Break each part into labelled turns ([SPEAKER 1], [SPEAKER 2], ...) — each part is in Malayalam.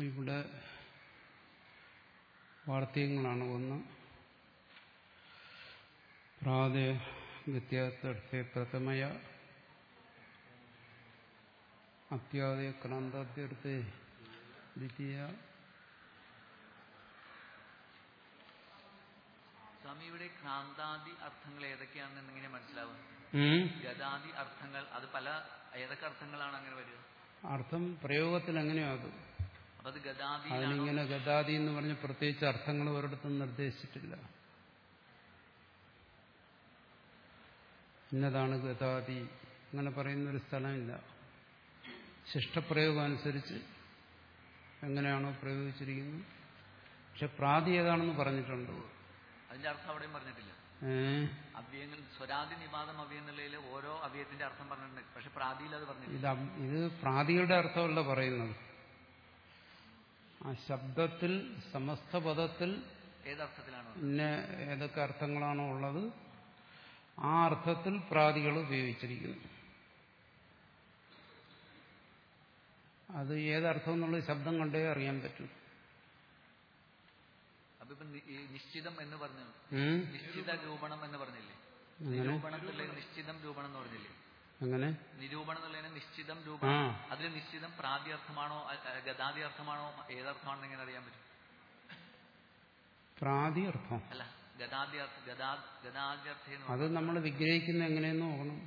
[SPEAKER 1] ഇവിടെ വാർത്തകങ്ങളാണ് ഒന്ന് പ്രാതേഗത്യാർത്ഥേ പ്രഥമയ അത്യാദയ ക്രാന്താദ്യർത്ഥേ ദ്വിതീയ
[SPEAKER 2] സ്വാമി ഇവിടെ ക്രാന്താദി അർത്ഥങ്ങൾ ഏതൊക്കെയാണെന്ന് എങ്ങനെ മനസ്സിലാവും
[SPEAKER 1] ഉം.
[SPEAKER 2] ഗതാദി അർത്ഥങ്ങൾ അത് പല ഏതൊക്കെ അർത്ഥങ്ങളാണ് അങ്ങനെ വരിക
[SPEAKER 1] അർത്ഥം പ്രയോഗത്തിൽ എങ്ങനെയോ അത്
[SPEAKER 2] അപ്പൊ അത് ഗതാദിയിലാണോ
[SPEAKER 1] അതിനിങ്ങനെ ഗതാദി എന്ന് പറഞ്ഞ് പ്രത്യേകിച്ച് അർത്ഥങ്ങൾ ഒരിടത്തും നിർദ്ദേശിച്ചിട്ടില്ല ഇന്നതാണ് ഗതാദി അങ്ങനെ പറയുന്ന ഒരു സ്ഥലമില്ല ശിഷ്ടപ്രയോഗം അനുസരിച്ച് എങ്ങനെയാണോ പ്രയോഗിച്ചിരിക്കുന്നത് പക്ഷെ പ്രാതി ഏതാണെന്ന് പറഞ്ഞിട്ടുണ്ട്
[SPEAKER 2] അതിന്റെ അർത്ഥം അവിടെയും പറഞ്ഞിട്ടില്ല
[SPEAKER 1] ഏഹ്
[SPEAKER 2] അവ്യയങ്ങൾ സ്വരാദി നിപാതം അവ്യം എന്നുള്ളതിൽ ഓരോ അവ്യയത്തിന്റെ അർത്ഥം പറഞ്ഞിട്ടുണ്ട് പക്ഷെ പ്രാതിയിൽ അത് പറഞ്ഞിട്ടില്ല
[SPEAKER 1] ഇത് അം- ഇത് പ്രാതിയുടെ അർത്ഥമല്ല പറയുന്നത് ആ ശബ്ദത്തിൽ സമസ്ത പദത്തിൽ
[SPEAKER 2] ഏതർത്ഥത്തിലാണ്
[SPEAKER 1] ഇന്ന ഏതൊക്കെ അർത്ഥങ്ങളാണോ ഉള്ളത് ആ അർത്ഥത്തിൽ പ്രാതികൾ ഉപയോഗിച്ചിരിക്കുന്നു അത് ഏതർത്ഥം എന്നുള്ളത് ശബ്ദം കണ്ടേ അറിയാൻ പറ്റും
[SPEAKER 2] അപ്പൊ ഇപ്പൊ നി- ഈ നിശ്ചിതം എന്ന് പറഞ്ഞു
[SPEAKER 1] ഉം?
[SPEAKER 2] നിശ്ചിത രൂപണം എന്ന് പറഞ്ഞില്ലേ
[SPEAKER 1] അങ്ങനെ
[SPEAKER 2] നിരൂപണത്തിലെ നിശ്ചിതം രൂപണം എന്ന് പറഞ്ഞില്ലേ
[SPEAKER 1] അങ്ങനെ
[SPEAKER 2] നിരൂപണം എന്നുള്ളതിന് നിശ്ചിതം
[SPEAKER 1] ആ
[SPEAKER 2] രൂപണം അതിൽ നിശ്ചിതം പ്രാതി അർത്ഥമാണോ അ- അ- ഗതാദി അർത്ഥമാണോ ഏതർത്ഥമാണെന്ന് എങ്ങനെ അറിയാൻ പറ്റും
[SPEAKER 1] പ്രാതി അർത്ഥം
[SPEAKER 2] അല്ല ഗതാദി അർത്ഥ ഗതാ ഗതാദി അർത്ഥം എന്ന്
[SPEAKER 1] അത് നമ്മൾ വിഗ്രഹിക്കുന്ന എങ്ങനെയെന്ന് നോക്കണം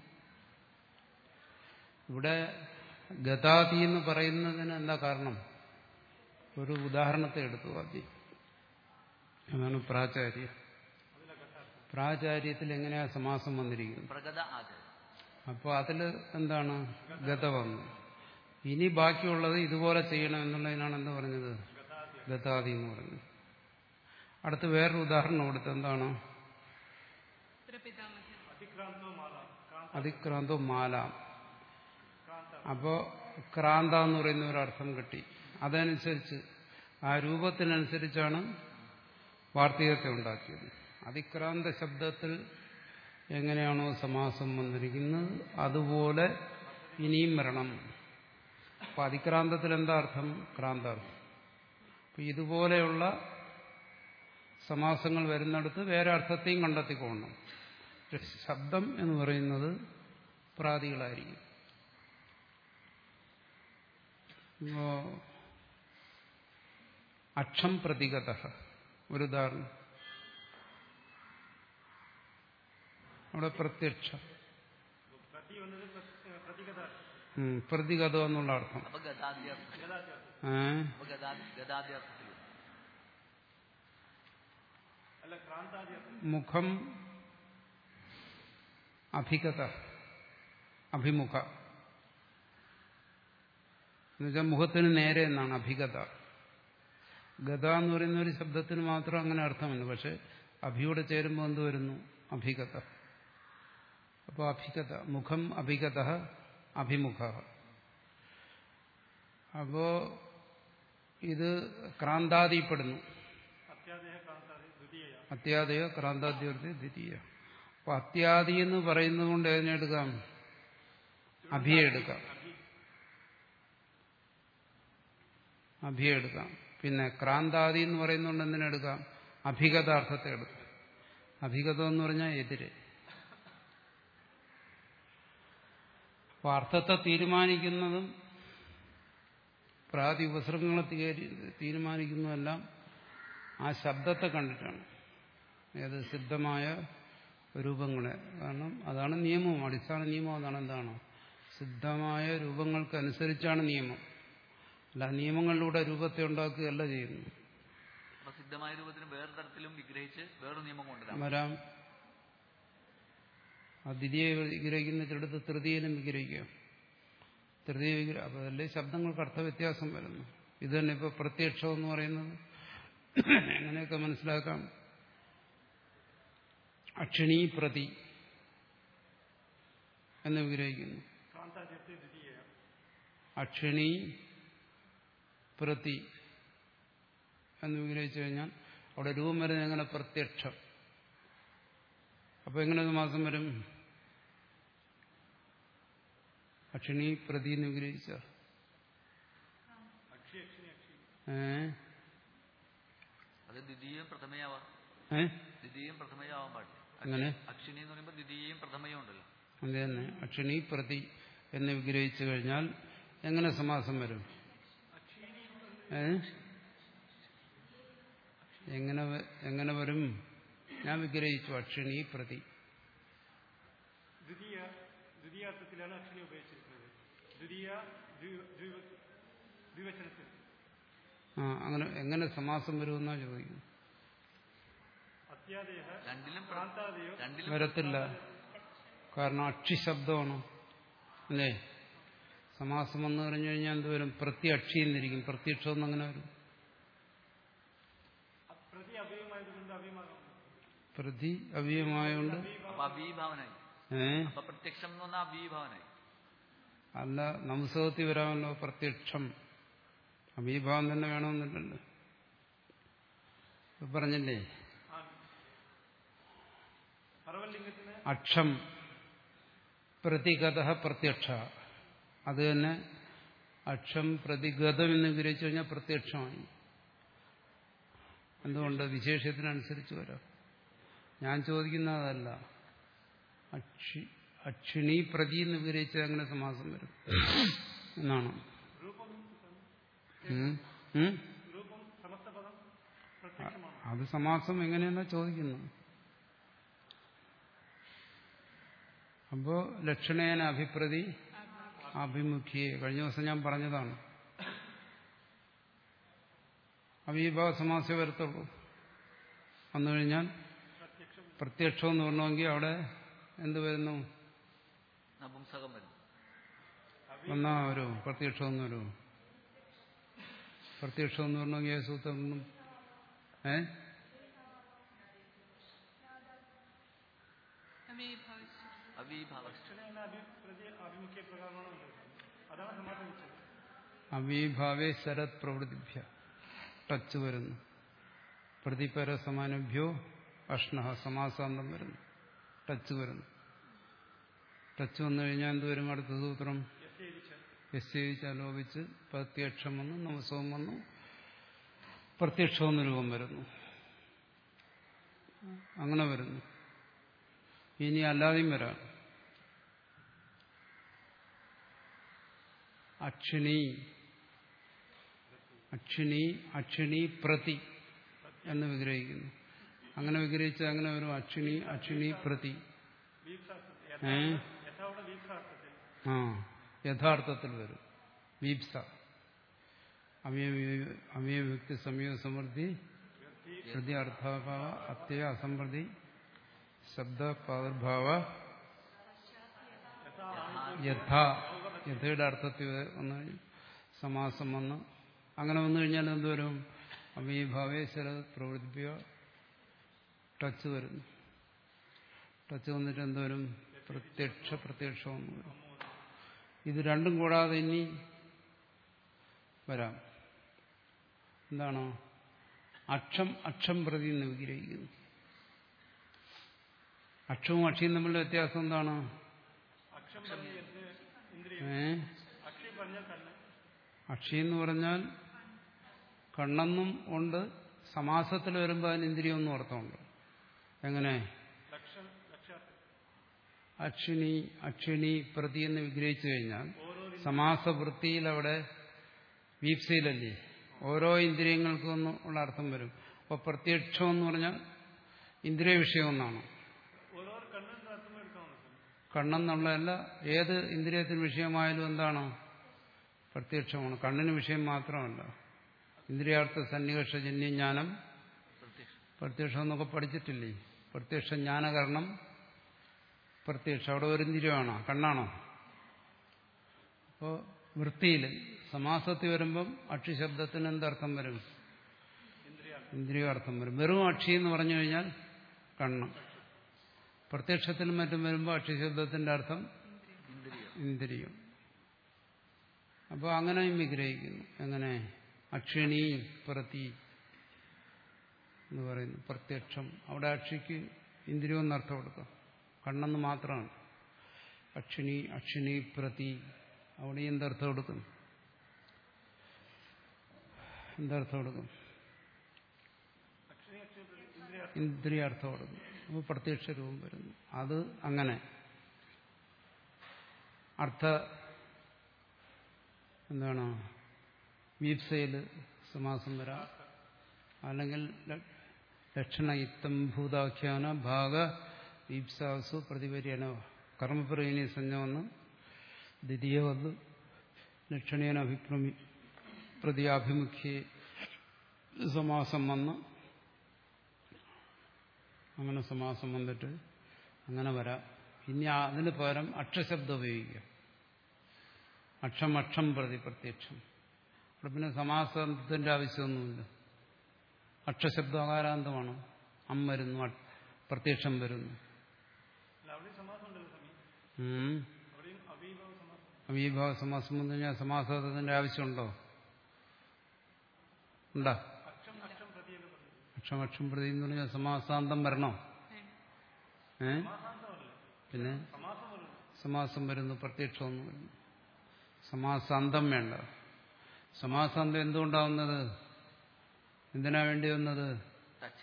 [SPEAKER 1] ഇവിടെ ഗതാതി എന്ന് പറയുന്നതിന് എന്താ കാരണം ഒരു ഉദാഹരണത്തെ എടുത്തു ആദ്യം അതാണ് പ്രാചാര്യം പ്രാചാര്യത്തിൽ എങ്ങനെയാ സമാസം വന്നിരിക്കുന്നത്
[SPEAKER 2] പ്രഗത ആചാരം
[SPEAKER 1] അപ്പോൾ അതിൽ എന്താണ് ഗത വന്നു ഇനി ബാക്കിയുള്ളത് ഇതുപോലെ ചെയ്യണം എന്നുള്ളതിനാണ് എന്താ പറഞ്ഞത് ഗതാതി എന്ന് പറഞ്ഞത് അടുത്ത് വേറൊരു ഉദാഹരണം കൊടുത്ത് എന്താണ് അതിക്രാന്തോ മാല അപ്പോ ക്രാന്ത എന്ന് പറയുന്ന ഒരർത്ഥം കിട്ടി അതനുസരിച്ച് ആ രൂപത്തിനനുസരിച്ചാണ് വാർത്തകത്തെ ഉണ്ടാക്കിയത് അതിക്രാന്ത ശബ്ദത്തിൽ എങ്ങനെയാണോ സമാസം വന്നിരിക്കുന്നത് അതുപോലെ ഇനിയും വരണം അപ്പൊ അതിക്രാന്തത്തിൽ എന്താ അർത്ഥം ക്രാന്താർത്ഥം അപ്പൊ ഇതുപോലെയുള്ള സമാസങ്ങൾ വരുന്നിടത്ത് വേറെ അർത്ഥത്തെയും കണ്ടെത്തിക്കൊള്ളണം പക്ഷെ ശബ്ദം എന്ന് പറയുന്നത് പ്രാതികളായിരിക്കും ഇപ്പോ അക്ഷം പ്രതിഗത ഒരു ഉദാഹരണം അവിടെ പ്രത്യക്ഷം ഉം, പ്രതിഗതം എന്നുള്ള അർത്ഥം
[SPEAKER 2] അപ്പൊ ഗതാദി അർത്ഥം
[SPEAKER 1] ഏ?
[SPEAKER 2] അപ്പൊ ഗതാദി ഗതാദി അർത്ഥത്തിൽ
[SPEAKER 1] മുഖം അഭിഗത അഭിമുഖ എന്നുവെച്ചാൽ മുഖത്തിന് നേരെ എന്നാണ് അഭിഗത ഗത എന്ന് പറയുന്ന ഒരു ശബ്ദത്തിന് മാത്രം അങ്ങനെ അർത്ഥമുണ്ട് പക്ഷെ അഭിയോടെ ചേരുമ്പോൾ എന്ത് വരുന്നു അഭിഗത അപ്പോൾ അഭിഗത മുഖം അഭിഗത അഭിമുഖ അപ്പോ ഇത് ക്രാന്താദിപ്പെടുന്നു അത്യാദയ ക്രാന്താദ്യർത്ഥി ദ്വിതീയ അപ്പൊ അത്യാദി എന്ന് പറയുന്നത് കൊണ്ട് ഏതിനെടുക്കാം അഭിയെ എടുക്കാം അഭിയെ എടുക്കാം പിന്നെ ക്രാന്താദി എന്ന് പറയുന്നതുകൊണ്ട് എന്തിനെടുക്കാം അഭിഗതാർത്ഥത്തെ എടുക്കാം അഭിഗതം എന്ന് പറഞ്ഞാൽ എതിര് അപ്പൊ അർത്ഥത്തെ തീരുമാനിക്കുന്നതും പ്രാതി ഉപസർഗങ്ങളെ തീ- തീരുമാനിക്കുന്നതെല്ലാം ആ ശബ്ദത്തെ കണ്ടിട്ടാണ് ഏത് സിദ്ധമായ രൂപങ്ങളെ കാരണം അതാണ് നിയമം അടിസ്ഥാന നിയമം അതാണ് എന്താണ് സിദ്ധമായ രൂപങ്ങൾക്കനുസരിച്ചാണ് നിയമം അല്ല നിയമങ്ങളിലൂടെ രൂപത്തെ ഉണ്ടാക്കുകയല്ല ചെയ്യുന്നു
[SPEAKER 2] അപ്പൊ സിദ്ധമായ രൂപത്തിന് വേറെ തരത്തിലും വിഗ്രഹിച്ച് വേറൊരു നിയമം കൊണ്ടുവരാം
[SPEAKER 1] വരാം ആ ദ്വിതീയ വിഗ്രഹിക്കുന്ന ചിലടത്ത് തൃതീയനും വിഗ്രഹിക്കാം തൃതീയ വിഗ്രഹം അപ്പൊ അതല്ലേ ശബ്ദങ്ങൾക്ക് അർത്ഥവ്യത്യാസം വരുന്നു ഇത് തന്നെ ഇപ്പൊ പ്രത്യക്ഷം എന്ന് പറയുന്നത് എങ്ങനെയൊക്കെ മനസ്സിലാക്കാം അക്ഷിണി പ്രതി എന്ന് വിഗ്രഹിക്കുന്നു അക്ഷിണി പ്രതി എന്ന് വിഗ്രഹിച്ചു കഴിഞ്ഞാൽ അവിടെ രൂപം വരുന്നത് എങ്ങനെ പ്രത്യക്ഷം അപ്പൊ എങ്ങനെ ഒരു മാസം വരും അക്ഷിണി പ്രതി എന്ന് വിഗ്രഹിച്ച ഏ
[SPEAKER 2] അത് ദ്വിതീയം പ്രഥമയാവാം
[SPEAKER 1] ഏ
[SPEAKER 2] ദ്വിതീയം പ്രഥമയാവാൻ പാടില്ല
[SPEAKER 1] അങ്ങനെ
[SPEAKER 2] അക്ഷിണി എന്ന് പറയുമ്പോൾ ദ്വിതീയം പ്രഥമയും ഉണ്ടല്ലോ
[SPEAKER 1] അത് തന്നെ അക്ഷിണി പ്രതി എന്ന് വിഗ്രഹിച്ചു കഴിഞ്ഞാൽ എങ്ങനെ സമാസം വരും ഏ എങ്ങനെ വ- എങ്ങനെ വരും ഞാൻ വിഗ്രഹിച്ചു അക്ഷിണി പ്രതി
[SPEAKER 3] ദ്വിതീയ ദ്വിതീയാർത്ഥത്തിലാണ് അക്ഷരി ഉപയോഗിച്ചിരിക്കുന്നത് ദ്വിതീയ ദ്വി- ദ്വിവ- ദ്വിവചനത്തിൽ
[SPEAKER 1] ആ അങ്ങനെ എങ്ങനെ സമാസം വരുമെന്നാ ചോദിക്കുന്നു
[SPEAKER 3] അത്യാദേഹ
[SPEAKER 2] രണ്ടിലും പ്ര-
[SPEAKER 3] പ്രാന്താദയോ
[SPEAKER 2] രണ്ടിലും
[SPEAKER 1] വരത്തില്ല കാരണം അക്ഷി ശബ്ദമാണ് അല്ലേ സമാസം എന്ന് പറഞ്ഞു കഴിഞ്ഞാൽ എന്ത് വരും പ്രതി അക്ഷി എന്നിരിക്കും പ്രത്യക്ഷം എന്ന് അങ്ങനെ വരും
[SPEAKER 3] പ്രതി അവയവമായതുകൊണ്ട് അവയമാകാം
[SPEAKER 1] പ്രതി അവ്യമായോണ്ട്
[SPEAKER 2] അപ്പൊ അവീഭാവനായി
[SPEAKER 1] ഏ
[SPEAKER 2] അപ്പൊ പ്രത്യക്ഷം എന്ന് പറഞ്ഞാൽ അവീഭാവനായി
[SPEAKER 1] അല്ല നംസകത്തിൽ വരാമല്ലോ പ്രത്യക്ഷം അമീഭാവം തന്നെ വേണമെന്നില്ലല്ലോ ഇപ്പൊ പറഞ്ഞില്ലേ
[SPEAKER 3] പർവലിംഗത്തിന്
[SPEAKER 1] അക്ഷം പ്രതിഗത പ്രത്യക്ഷ അത് തന്നെ അക്ഷം പ്രതിഗതം എന്ന് വിഗ്രഹിച്ചു കഴിഞ്ഞാൽ പ്രത്യക്ഷമായി എന്തുകൊണ്ട് വിശേഷത്തിനനുസരിച്ച് വരാം ഞാൻ ചോദിക്കുന്ന അതല്ല അക്ഷി അക്ഷിണി പ്രതി എന്ന് വിഗ്രഹിച്ചത് അങ്ങനെ സമാസം വരും എന്നാണ്
[SPEAKER 3] രൂപം
[SPEAKER 1] ഉം? ഉം?
[SPEAKER 3] രൂപം സമസ്ത പദം പ്രത്യക്ഷമാണ്
[SPEAKER 1] അത് സമാസം എങ്ങനെയെന്നാ ചോദിക്കുന്നു അപ്പോ ലക്ഷണേന അഭിപ്രതി അഭിമുഖിയെ കഴിഞ്ഞ ദിവസം ഞാൻ പറഞ്ഞതാണ് അവീഭാവ സമാസേ വരത്തുള്ളൂ വന്നു കഴിഞ്ഞാൽ പ്രത്യക്ഷം എന്ന് പറഞ്ഞെങ്കിൽ അവിടെ എന്ത് വരുന്നു
[SPEAKER 2] നപുംസകം വരും
[SPEAKER 1] വന്നാ വരൂ പ്രത്യക്ഷം എന്ന് വരൂ പ്രത്യക്ഷം എന്ന് പറഞ്ഞെങ്കിൽ ഏത് സൂത്രം ഒന്നും ഏ
[SPEAKER 2] അവീഭാവ
[SPEAKER 3] ലക്ഷണേന അഭി പ്രതി ആഭിമുഖ്യ പ്രകാരമാണ് ഉള്ളത് അതാണ് സമാസം വെച്ചത്
[SPEAKER 1] അവീഭാവേ ശരത് പ്രവൃത്തിഭ്യ ടച്ച് വരുന്നു പ്രതിപര സമാനഭ്യോ അഷ്ണ സമാസാന്തം വരുന്നു ടച്ച് വരുന്നു ടച്ച് വന്നു കഴിഞ്ഞാൽ എന്ത് വരും അടുത്ത സൂത്രം യസ്യയിച്ച് ലോപിച്ച് പ്രത്യക്ഷം വന്നു നമസവും വന്നു പ്രത്യക്ഷമെന്ന് രൂപം വരുന്നു അങ്ങനെ വരുന്നു ഇനി അല്ലാതെയും വരാം അക്ഷിണി അക്ഷിണി അക്ഷിണി പ്രതി എന്ന് വിഗ്രഹിക്കുന്നു അങ്ങനെ വിഗ്രഹിച്ച് അങ്ങനെ വരും അക്ഷിണി അക്ഷിണി പ്രതി
[SPEAKER 3] വീപ്സാർത്ഥത്തിൽ
[SPEAKER 1] ഏ
[SPEAKER 3] യഥാവിടെ വീപ്സാർത്ഥത്തിൽ
[SPEAKER 1] ആ യഥാർത്ഥത്തിൽ വരും വീപ്സ അവയവ്യക്തി സംയോഗ സമൃദ്ധി ഹൃദയ അർത്ഥാഭാവ അത്യയ അസമൃദ്ധി ശബ്ദ പ്രാദുർഭാവ യഥ യഥയുടെ അർത്ഥത്തിൽ വന്നു കഴിഞ്ഞ് സമാസം വന്ന് അങ്ങനെ വന്നു കഴിഞ്ഞാൽ എന്തുവരും അവീഭാവേ ശരത് പ്രവർത്തിപ്പിക്കുക ടച്ച് വരുന്നു ടച്ച് വന്നിട്ട് എന്തുവരും പ്രത്യക്ഷ പ്രത്യക്ഷം എന്ന് വരും ഇത് രണ്ടും കൂടാതെ ഇനി വരാം എന്താണോ അക്ഷം അക്ഷം പ്രതി എന്ന് വിഗ്രഹിക്കുന്നു അക്ഷവും അക്ഷിയും തമ്മിലുള്ള വ്യത്യാസം എന്താണ്
[SPEAKER 3] അക്ഷം പറഞ്ഞ എന്ത് ഇന്ദ്രിയം
[SPEAKER 1] ഏ
[SPEAKER 3] അക്ഷി പറഞ്ഞാൽ കണ്ണ്
[SPEAKER 1] അക്ഷി എന്ന് പറഞ്ഞാൽ കണ്ണെന്നും ഉണ്ട് സമാസത്തിൽ വരുമ്പോൾ അതിന് ഇന്ദ്രിയം എന്നും അർത്ഥമുണ്ട് എങ്ങനെ
[SPEAKER 3] ലക്ഷ ലക്ഷാർത്ഥം
[SPEAKER 1] അക്ഷിണി അക്ഷിണി പ്രതി എന്ന് വിഗ്രഹിച്ചു കഴിഞ്ഞാൽ സമാസവൃത്തിയിൽ അവിടെ വീപ്സയിലല്ലേ ഓരോ ഇന്ദ്രിയങ്ങൾക്കും ഒന്ന് ഉള്ള അർത്ഥം വരും അപ്പോൾ പ്രത്യക്ഷം എന്ന് പറഞ്ഞാൽ ഇന്ദ്രിയ വിഷയം ഒന്നാണ്
[SPEAKER 3] ഓരോ കണ്ണിന്റെ അർത്ഥം എടുക്കാവുന്നത്
[SPEAKER 1] കണ്ണെന്നുള്ളതല്ല ഏത് ഇന്ദ്രിയത്തിന് വിഷയമായാലും എന്താണ് പ്രത്യക്ഷമാണ് കണ്ണിന് വിഷയം മാത്രമല്ല ഇന്ദ്രിയാർത്ഥ സന്നിവേഷജന്യ ജ്ഞാനം
[SPEAKER 2] പ്രത്യക്ഷം
[SPEAKER 1] പ്രത്യക്ഷം എന്നൊക്കെ പഠിച്ചിട്ടില്ലേ പ്രത്യക്ഷ ജ്ഞാനകരണം പ്രത്യക്ഷം അവിടെ ഒരു ഇന്ദ്രിയമാണോ കണ്ണാണോ അപ്പോൾ വൃത്തിയിൽ സമാസത്തിൽ വരുമ്പം അക്ഷി ശബ്ദത്തിന് എന്തർത്ഥം വരും ഇന്ദ്രിയാർത്ഥം വരും വെറും അക്ഷി എന്ന് പറഞ്ഞു കഴിഞ്ഞാൽ കണ്ണ് പ്രത്യക്ഷത്തിനും മറ്റും വരുമ്പോൾ അക്ഷി ശബ്ദത്തിന്റെ അർത്ഥം
[SPEAKER 2] ഇന്ദ്രിയം
[SPEAKER 1] ഇന്ദ്രിയം അപ്പോൾ അങ്ങനെയും വിഗ്രഹിക്കുന്നു എങ്ങനെ അക്ഷിണി പ്രതി എന്ന് പറയുന്നു പ്രത്യക്ഷം അവിടെ അക്ഷിക്ക് ഇന്ദ്രിയം എന്നർത്ഥം കൊടുക്കാം കണ്ണെന്ന് മാത്രമാണ് അക്ഷിണി അക്ഷിണി പ്രതി അവിടെ എന്തർത്ഥം കൊടുക്കുന്നു എന്തർത്ഥം കൊടുക്കും ഇന്ദ്രിയാർത്ഥം കൊടുക്കും അപ്പോൾ പ്രത്യക്ഷ രൂപം വരുന്നു അത് അങ്ങനെ അർത്ഥ എന്താണ് വീപ്സയിൽ സമാസം വരാം അല്ലെങ്കിൽ ല- ലക്ഷണയുക്തം ഭൂതാഖ്യാന ഭാഗ വീപ്സാസു പ്രതിപര്യന കർമ്മപ്രവീണി സഞ്ജ വന്ന് ദ്വിതീയ വന്ന് ലക്ഷണീയന അഭിപ്രമി പ്രതിയാഭിമുഖ്യ സമാസം വന്ന് അങ്ങനെ സമാസം വന്നിട്ട് അങ്ങനെ വരാം ഇനി അതിന് പകരം അക്ഷശബ്ദം ഉപയോഗിക്കുക അക്ഷം അക്ഷം പ്രതി പ്രത്യക്ഷം അവിടെ പിന്നെ സമാസത്തിന്റെ ആവശ്യമൊന്നുമില്ല അക്ഷശബ്ദം അകാരാന്തമാണ് അം വരുന്നു അ- പ്രത്യക്ഷം വരുന്നു
[SPEAKER 3] അല്ല അവിടെ സമാസം ഉണ്ടല്ലോ സമയം
[SPEAKER 1] ഉം.
[SPEAKER 3] അവിടെയും അവീഭാവ സമാസം
[SPEAKER 1] അവീഭാവ സമാസം വന്നു കഴിഞ്ഞാൽ സമാസത്തിന്റെ ആവശ്യമുണ്ടോ ഉണ്ടോ
[SPEAKER 3] അക്ഷം അക്ഷം പ്രതിയെന്ന് പറഞ്ഞു
[SPEAKER 1] അക്ഷം അക്ഷം പ്രതി എന്ന് പറഞ്ഞാൽ സമാസാന്തം വരണോ ഏ
[SPEAKER 3] സമാസാന്തമല്ല
[SPEAKER 1] പിന്നെ
[SPEAKER 3] സമാസം പറഞ്ഞു
[SPEAKER 1] സമാസം വരുന്നു പ്രത്യക്ഷമൊന്നും വരുന്നു സമാസാന്തം വേണ്ട സമാസാന്തം എന്തുകൊണ്ടാവുന്നത് എന്തിനാ വേണ്ടി വന്നത്
[SPEAKER 2] ടച്ച്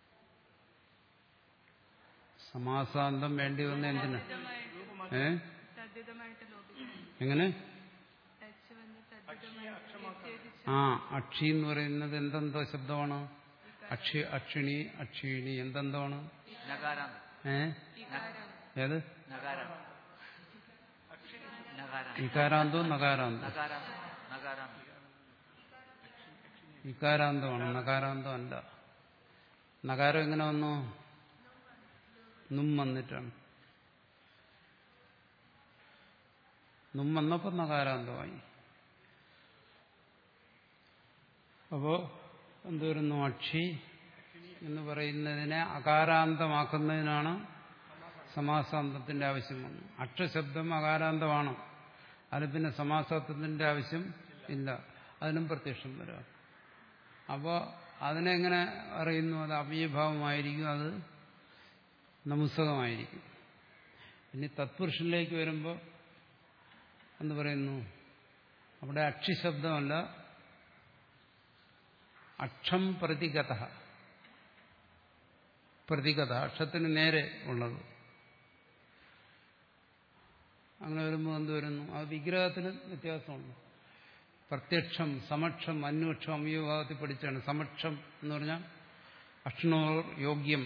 [SPEAKER 1] സമാസാന്തം വേണ്ടി വന്ന എന്തിനാ ഏ
[SPEAKER 4] തദ്ധിതമായിട്ട് ലോപിക്കും
[SPEAKER 1] എങ്ങനെ
[SPEAKER 4] ടച്ച് വന്ന് തദ്ധിതമായിട്ട്
[SPEAKER 1] ആ അക്ഷി എന്ന് പറയുന്നത് എന്തെന്തോ ശബ്ദമാണ് അക്ഷി അക്ഷിണി അക്ഷീണി എന്തെന്താണ്
[SPEAKER 2] നകാരാന്ത്
[SPEAKER 1] ഏ ഏത്
[SPEAKER 2] നകാരാന്ത് നകാരാന്ത്
[SPEAKER 1] ഇകാരാന്തോ നകാരാന്തോ
[SPEAKER 2] നകാരാന്ത് നകാരാന്ത്
[SPEAKER 1] ഇകാരാന്തമാണ് നകാരാന്തം അല്ല നകാരം എങ്ങനെ വന്നു നും വന്നിട്ടാണ് നും വന്നപ്പോൾ നകാരാന്തമായി അപ്പോ എന്ത് വരുന്നു അക്ഷി എന്ന് പറയുന്നതിനെ അകാരാന്തമാക്കുന്നതിനാണ് സമാസാന്തത്തിന്റെ ആവശ്യം വന്നു അക്ഷശബ്ദം അകാരാന്തമാണ് അതിന് പിന്നെ സമാസാന്തത്തിന്റെ ആവശ്യം ഇല്ല അതിനും പ്രത്യക്ഷം വരാം അപ്പോൾ അതിനെങ്ങനെ അറിയുന്നു അത് അവ്യഭാവമായിരിക്കും അത് നമുസകമായിരിക്കും ഇനി തത്പുരുഷനിലേക്ക് വരുമ്പോൾ എന്ന് പറയുന്നു അവിടെ അക്ഷിശബ്ദമല്ല അക്ഷം പ്രതിഗത പ്രതിഗത അക്ഷത്തിന് നേരെ ഉള്ളത് അങ്ങനെ വരുമ്പോൾ എന്ത് വരുന്നു ആ വിഗ്രഹത്തിന് വ്യത്യാസമുണ്ട് പ്രത്യക്ഷം സമക്ഷം അന്വേഷം അവ്യഭാഗത്തിൽ പഠിച്ചാണ് സമക്ഷം എന്ന് പറഞ്ഞാൽ അക്ഷ്ണോർ യോഗ്യം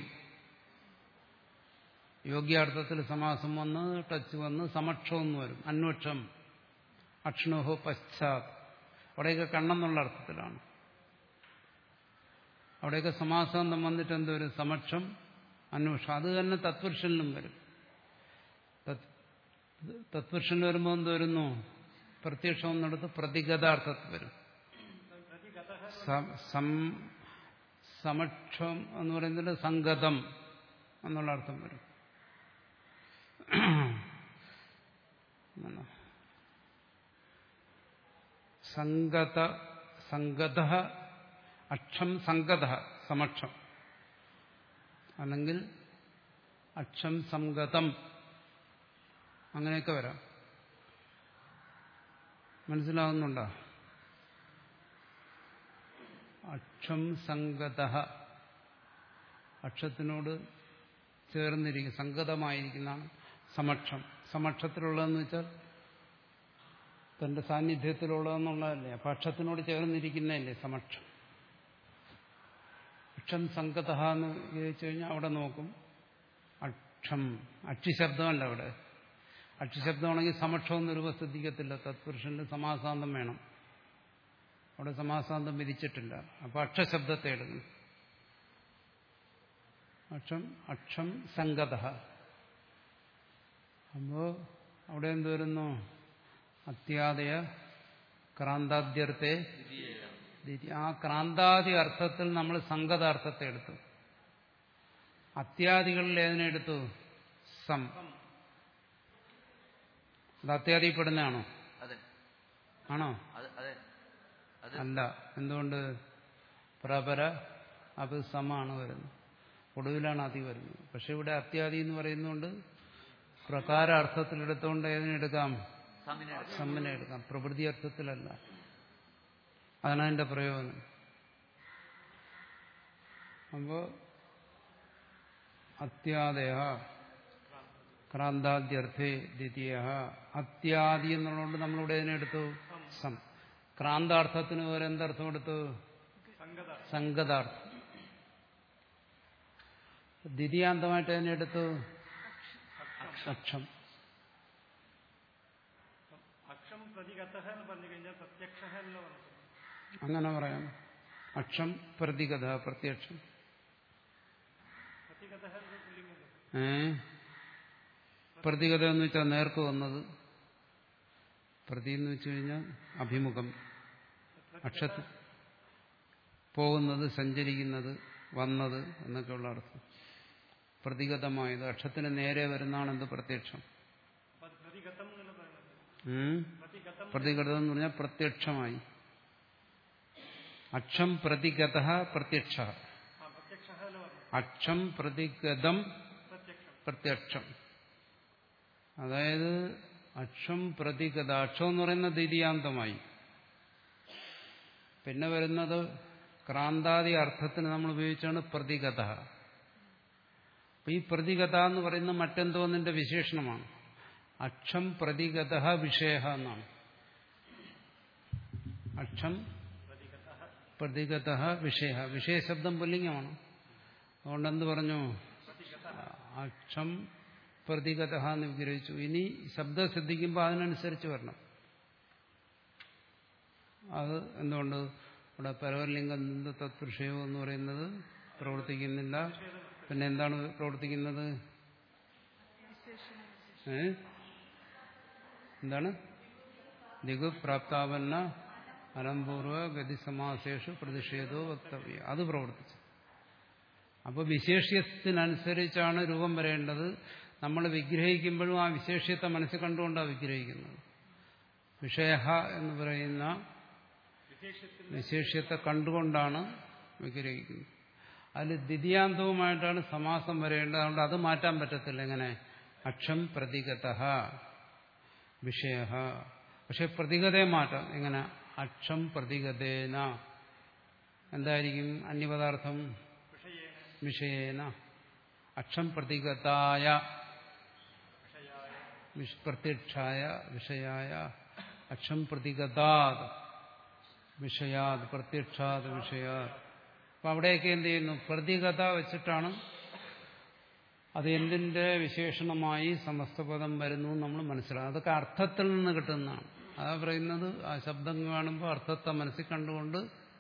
[SPEAKER 1] യോഗ്യാർത്ഥത്തിൽ സമാസം വന്ന് ടച്ച് വന്ന് സമക്ഷം എന്ന് വരും അന്വേഷം അക്ഷ്ണോഹോ പശ്ചാത് അവിടെയൊക്കെ കണ്ണെന്നുള്ള അർത്ഥത്തിലാണ് അവിടെയൊക്കെ സമാസാന്തം വന്നിട്ട് എന്ത് വരും സമക്ഷം അന്വേഷണം അത് തന്നെ തത്പുരുഷനിലും വരും തത്- തത്പുരുഷനിൽ വരുമ്പോൾ എന്ത് വരുന്നു പ്രത്യക്ഷം എന്നിടത്ത് പ്രതിഗതാർത്ഥത്തിൽ വരും സം- സം- സമക്ഷം എന്ന് പറയുന്നത് സംഗതം എന്നുള്ള അർത്ഥം വരും എന്താണ്? സംഗത സംഗത അക്ഷം സംഗത സമക്ഷം അല്ലെങ്കിൽ അക്ഷം സംഗതം അങ്ങനെയൊക്കെ വരാം മനസ്സിലാകുന്നുണ്ടോ അക്ഷം സംഗത അക്ഷത്തിനോട് ചേർന്നിരിക്കും സംഗതമായിരിക്കുന്നതാണ് സമക്ഷം സമക്ഷത്തിലുള്ളതെന്ന് വെച്ചാൽ തന്റെ സാന്നിധ്യത്തിലുള്ളതെന്നുള്ളതല്ലേ അപ്പൊ അക്ഷത്തിനോട് ചേർന്നിരിക്കുന്നതല്ലേ സമക്ഷം അക്ഷം സംഗത എന്ന് ചോദിച്ചു കഴിഞ്ഞാൽ അവിടെ നോക്കും അക്ഷം അക്ഷിശബ്ദമല്ല അവിടെ അക്ഷിശബ്ദമാണെങ്കിൽ സമക്ഷം എന്ന് രൂപ ശ്രദ്ധിക്കത്തില്ല തത്പുരുഷന്റെ സമാസാന്തം വേണം അവിടെ സമാസാന്തം വിധിച്ചിട്ടില്ല അപ്പൊ അക്ഷശബ്ദത്തെ എടുക്കും അക്ഷം അക്ഷം സംഗത അപ്പോ അവിടെ എന്ത് വരുന്നു അത്യാദയ ക്രാന്താദ്യർത്ഥത്തെ ദ്വിതീയ. ആ ക്രാന്താദി അർത്ഥത്തിൽ നമ്മൾ സംഗതാർത്ഥത്തെ എടുത്തു അത്യാദികളിൽ ഏതിനെ എടുത്തു സം അത് അത്യാദിപ്പെടുന്നതാണോ
[SPEAKER 2] അതെ
[SPEAKER 1] ആണോ
[SPEAKER 2] അത് അതെ അത്
[SPEAKER 1] അല്ല എന്തുകൊണ്ട് പ്രപര അത് സമാണ് വരുന്നത് ഒടുവിലാണ് അതി വരുന്നത് പക്ഷെ ഇവിടെ അത്യാദി എന്ന് പറയുന്നതുകൊണ്ട് പ്രകാര അർത്ഥത്തിലെടുത്തുകൊണ്ട് ഏതിനെടുക്കാം
[SPEAKER 2] സമിനെ
[SPEAKER 1] സമ്മനെ എടുക്കാം പ്രകൃതി അർത്ഥത്തിലല്ല അതാണ് അതിന്റെ പ്രയോജനം അപ്പോ അത്യാദയ ക്രാന്താദ്യർത്ഥേ ദ്വിതീയ അത്യാദി എന്നുള്ളതുകൊണ്ട് നമ്മളിവിടെ ഇതിനെടുത്തു സം ക്രാന്താർത്ഥത്തിന് പകരം എന്തർത്ഥം എടുത്തു
[SPEAKER 3] സംഗത
[SPEAKER 1] സംഗതാർത്ഥം ദ്വിതീയാന്തമായിട്ട് അതിനെ എടുത്തു അക്ഷം
[SPEAKER 3] അക്ഷം പ്രതിഗത എന്ന് പറഞ്ഞു കഴിഞ്ഞാൽ പ്രത്യക്ഷ എന്ന് പറഞ്ഞു
[SPEAKER 1] അങ്ങനെ പറയാം അക്ഷം പ്രതികഥ പ്രത്യക്ഷം
[SPEAKER 3] പ്രതിഗത പുല്ലിംഗം
[SPEAKER 1] ഏ പ്രതികഥ എന്ന് വെച്ചാൽ നേർക്ക് വന്നത് പ്രതി എന്ന് വെച്ച് കഴിഞ്ഞാൽ അഭിമുഖം അക്ഷത്ത് പോകുന്നത് സഞ്ചരിക്കുന്നത് വന്നത് എന്നൊക്കെയുള്ള അർത്ഥം പ്രതിഗതമായത് അക്ഷത്തിന് നേരെ വരുന്നതാണ് എന്ത് പ്രത്യക്ഷം
[SPEAKER 3] അപ്പൊ അത് പ്രതിഗതം എന്ന് പറയുന്നത്
[SPEAKER 1] ഉം?
[SPEAKER 3] പ്രതിഗതം
[SPEAKER 1] പ്രതിഗതം എന്ന് പറഞ്ഞാൽ പ്രത്യക്ഷമായി അക്ഷം പ്രതിഗത പ്രത്യക്ഷ
[SPEAKER 3] ആ പ്രത്യക്ഷ എന്ന് പറഞ്ഞു
[SPEAKER 1] അക്ഷം പ്രതിഗതം
[SPEAKER 3] പ്രത്യക്ഷം
[SPEAKER 1] പ്രത്യക്ഷം അതായത് അക്ഷം പ്രതിഗത അക്ഷം എന്ന് പറയുന്ന ദ്വിതീയാന്തമായി പിന്നെ വരുന്നത് ക്രാന്താദി അർത്ഥത്തിന് നമ്മൾ ഉപയോഗിച്ചാണ് പ്രതിഗത അപ്പൊ ഈ പ്രതിഗത എന്ന് പറയുന്ന മറ്റെന്തോന്നിന്റെ വിശേഷണമാണ് അക്ഷം പ്രതിഗത വിഷയ എന്നാണ് അക്ഷം പ്രതിഗത വിഷയ വിഷയശബ്ദം പുല്ലിംഗമാണ് അതുകൊണ്ട് എന്ത് പറഞ്ഞു അക്ഷം പ്രതിഗത എന്ന് വിഗ്രഹിച്ചു ഇനി ശബ്ദം ശ്രദ്ധിക്കുമ്പോൾ അതിനനുസരിച്ച് വരണം അത് എന്തുകൊണ്ട് ഇവിടെ പരവലിംഗം തത്പുരുഷയോ എന്ന് പറയുന്നത് പ്രവർത്തിക്കുന്നില്ല പിന്നെ എന്താണ് പ്രവർത്തിക്കുന്നത് ഏ എന്താണ് ദിഗു പ്രാപ്താവന്ന അലംപൂർവ ഗതിസമാസേഷു പ്രതിഷേധോ വക്തവ്യ അത് പ്രവർത്തിച്ചു അപ്പോൾ വിശേഷ്യത്തിനനുസരിച്ചാണ് രൂപം വരേണ്ടത് നമ്മൾ വിഗ്രഹിക്കുമ്പോഴും ആ വിശേഷ്യത്തെ മനസ്സിൽ കണ്ടുകൊണ്ടാണ് വിഗ്രഹിക്കുന്നത് വിഷയ എന്ന് പറയുന്ന വിശേഷ്യത്തെ കണ്ടുകൊണ്ടാണ് വിഗ്രഹിക്കുന്നത് അതിൽ ദ്വിതീയാന്തവുമായിട്ടാണ് സമാസം വരേണ്ടത് അതുകൊണ്ട് അത് മാറ്റാൻ പറ്റത്തില്ല എങ്ങനെ അക്ഷം പ്രതിഗത വിഷയ പക്ഷെ പ്രതിഗതയെ മാറ്റാം എങ്ങനെ അക്ഷം പ്രതിഗതേന എന്തായിരിക്കും അന്യപദാർത്ഥം വിഷയേന അക്ഷം പ്രതിഗതായ വിഷ- പ്രത്യക്ഷായ വിഷയായ അക്ഷം പ്രതിഗതാത് വിഷയാത് പ്രത്യക്ഷാത് വിഷയാത് അപ്പൊ അവിടെയൊക്കെ എന്ത് ചെയ്യുന്നു പ്രതിഗത വെച്ചിട്ടാണ് അത് എന്തിന്റെ വിശേഷണമായി സമസ്തപദം വരുന്നു എന്ന് നമ്മൾ മനസ്സിലാക്കും അതൊക്കെ അർത്ഥത്തിൽ നിന്ന് കിട്ടുന്നതാണ് അതാ പറയുന്നത് ആ ശബ്ദം കാണുമ്പോൾ അർത്ഥത്തെ മനസ്സിൽ കണ്ടുകൊണ്ട്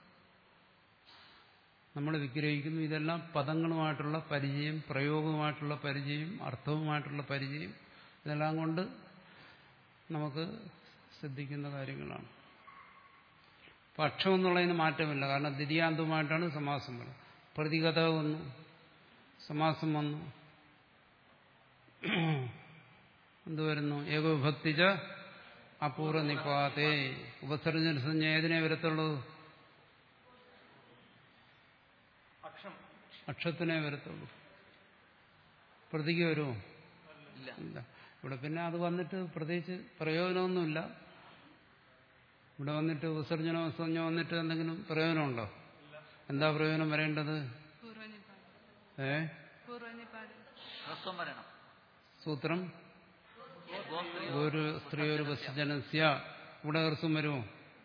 [SPEAKER 1] നമ്മൾ വിഗ്രഹിക്കുന്നു ഇതെല്ലാം പദങ്ങളുമായിട്ടുള്ള പരിചയം പ്രയോഗവുമായിട്ടുള്ള പരിചയം അർത്ഥവുമായിട്ടുള്ള പരിചയം ഇതെല്ലാം കൊണ്ട് നമുക്ക് ശ്രദ്ധിക്കുന്ന കാര്യങ്ങളാണ് പക്ഷം എന്നുള്ളതിന് മാറ്റമില്ല കാരണം ദ്വിതീയാന്തവുമായിട്ടാണ് സമാസം വരുന്നത് പ്രതികഥ വന്നു സമാസം വന്നു എന്ത് വരുന്നു ഏകവിഭക്തിച്ച അപൂർവ നിപാതേ ഉപസർജന സംജ്ഞ ഏതിനെ വരത്തുള്ളൂ
[SPEAKER 3] അക്ഷം
[SPEAKER 1] അക്ഷത്തിനെ വരത്തുള്ളൂ പ്രതിക്ക് വരുമോ
[SPEAKER 2] ഇല്ല
[SPEAKER 1] ഇല്ല ഇവിടെ പിന്നെ അത് വന്നിട്ട് പ്രത്യേകിച്ച് പ്രയോജനമൊന്നുമില്ല ഇവിടെ വന്നിട്ട് വിസർജനോ വിസർജനോ വന്നിട്ട് എന്തെങ്കിലും പ്രയോജനമുണ്ടോ എന്താ പ്രയോജനം വരേണ്ടത്
[SPEAKER 4] പൂർവ്വനിപാതം
[SPEAKER 1] ഏ
[SPEAKER 4] പൂർവ്വനിപാതം
[SPEAKER 2] ഹ്രസ്വം വരണം
[SPEAKER 1] സൂത്രം
[SPEAKER 2] ഗോസ്ത്രീ
[SPEAKER 1] ഒരു സ്ത്രീ ഒരു വിസർജനസ്യ ഇവിടെ ഹ്രസ്വം വരുമോ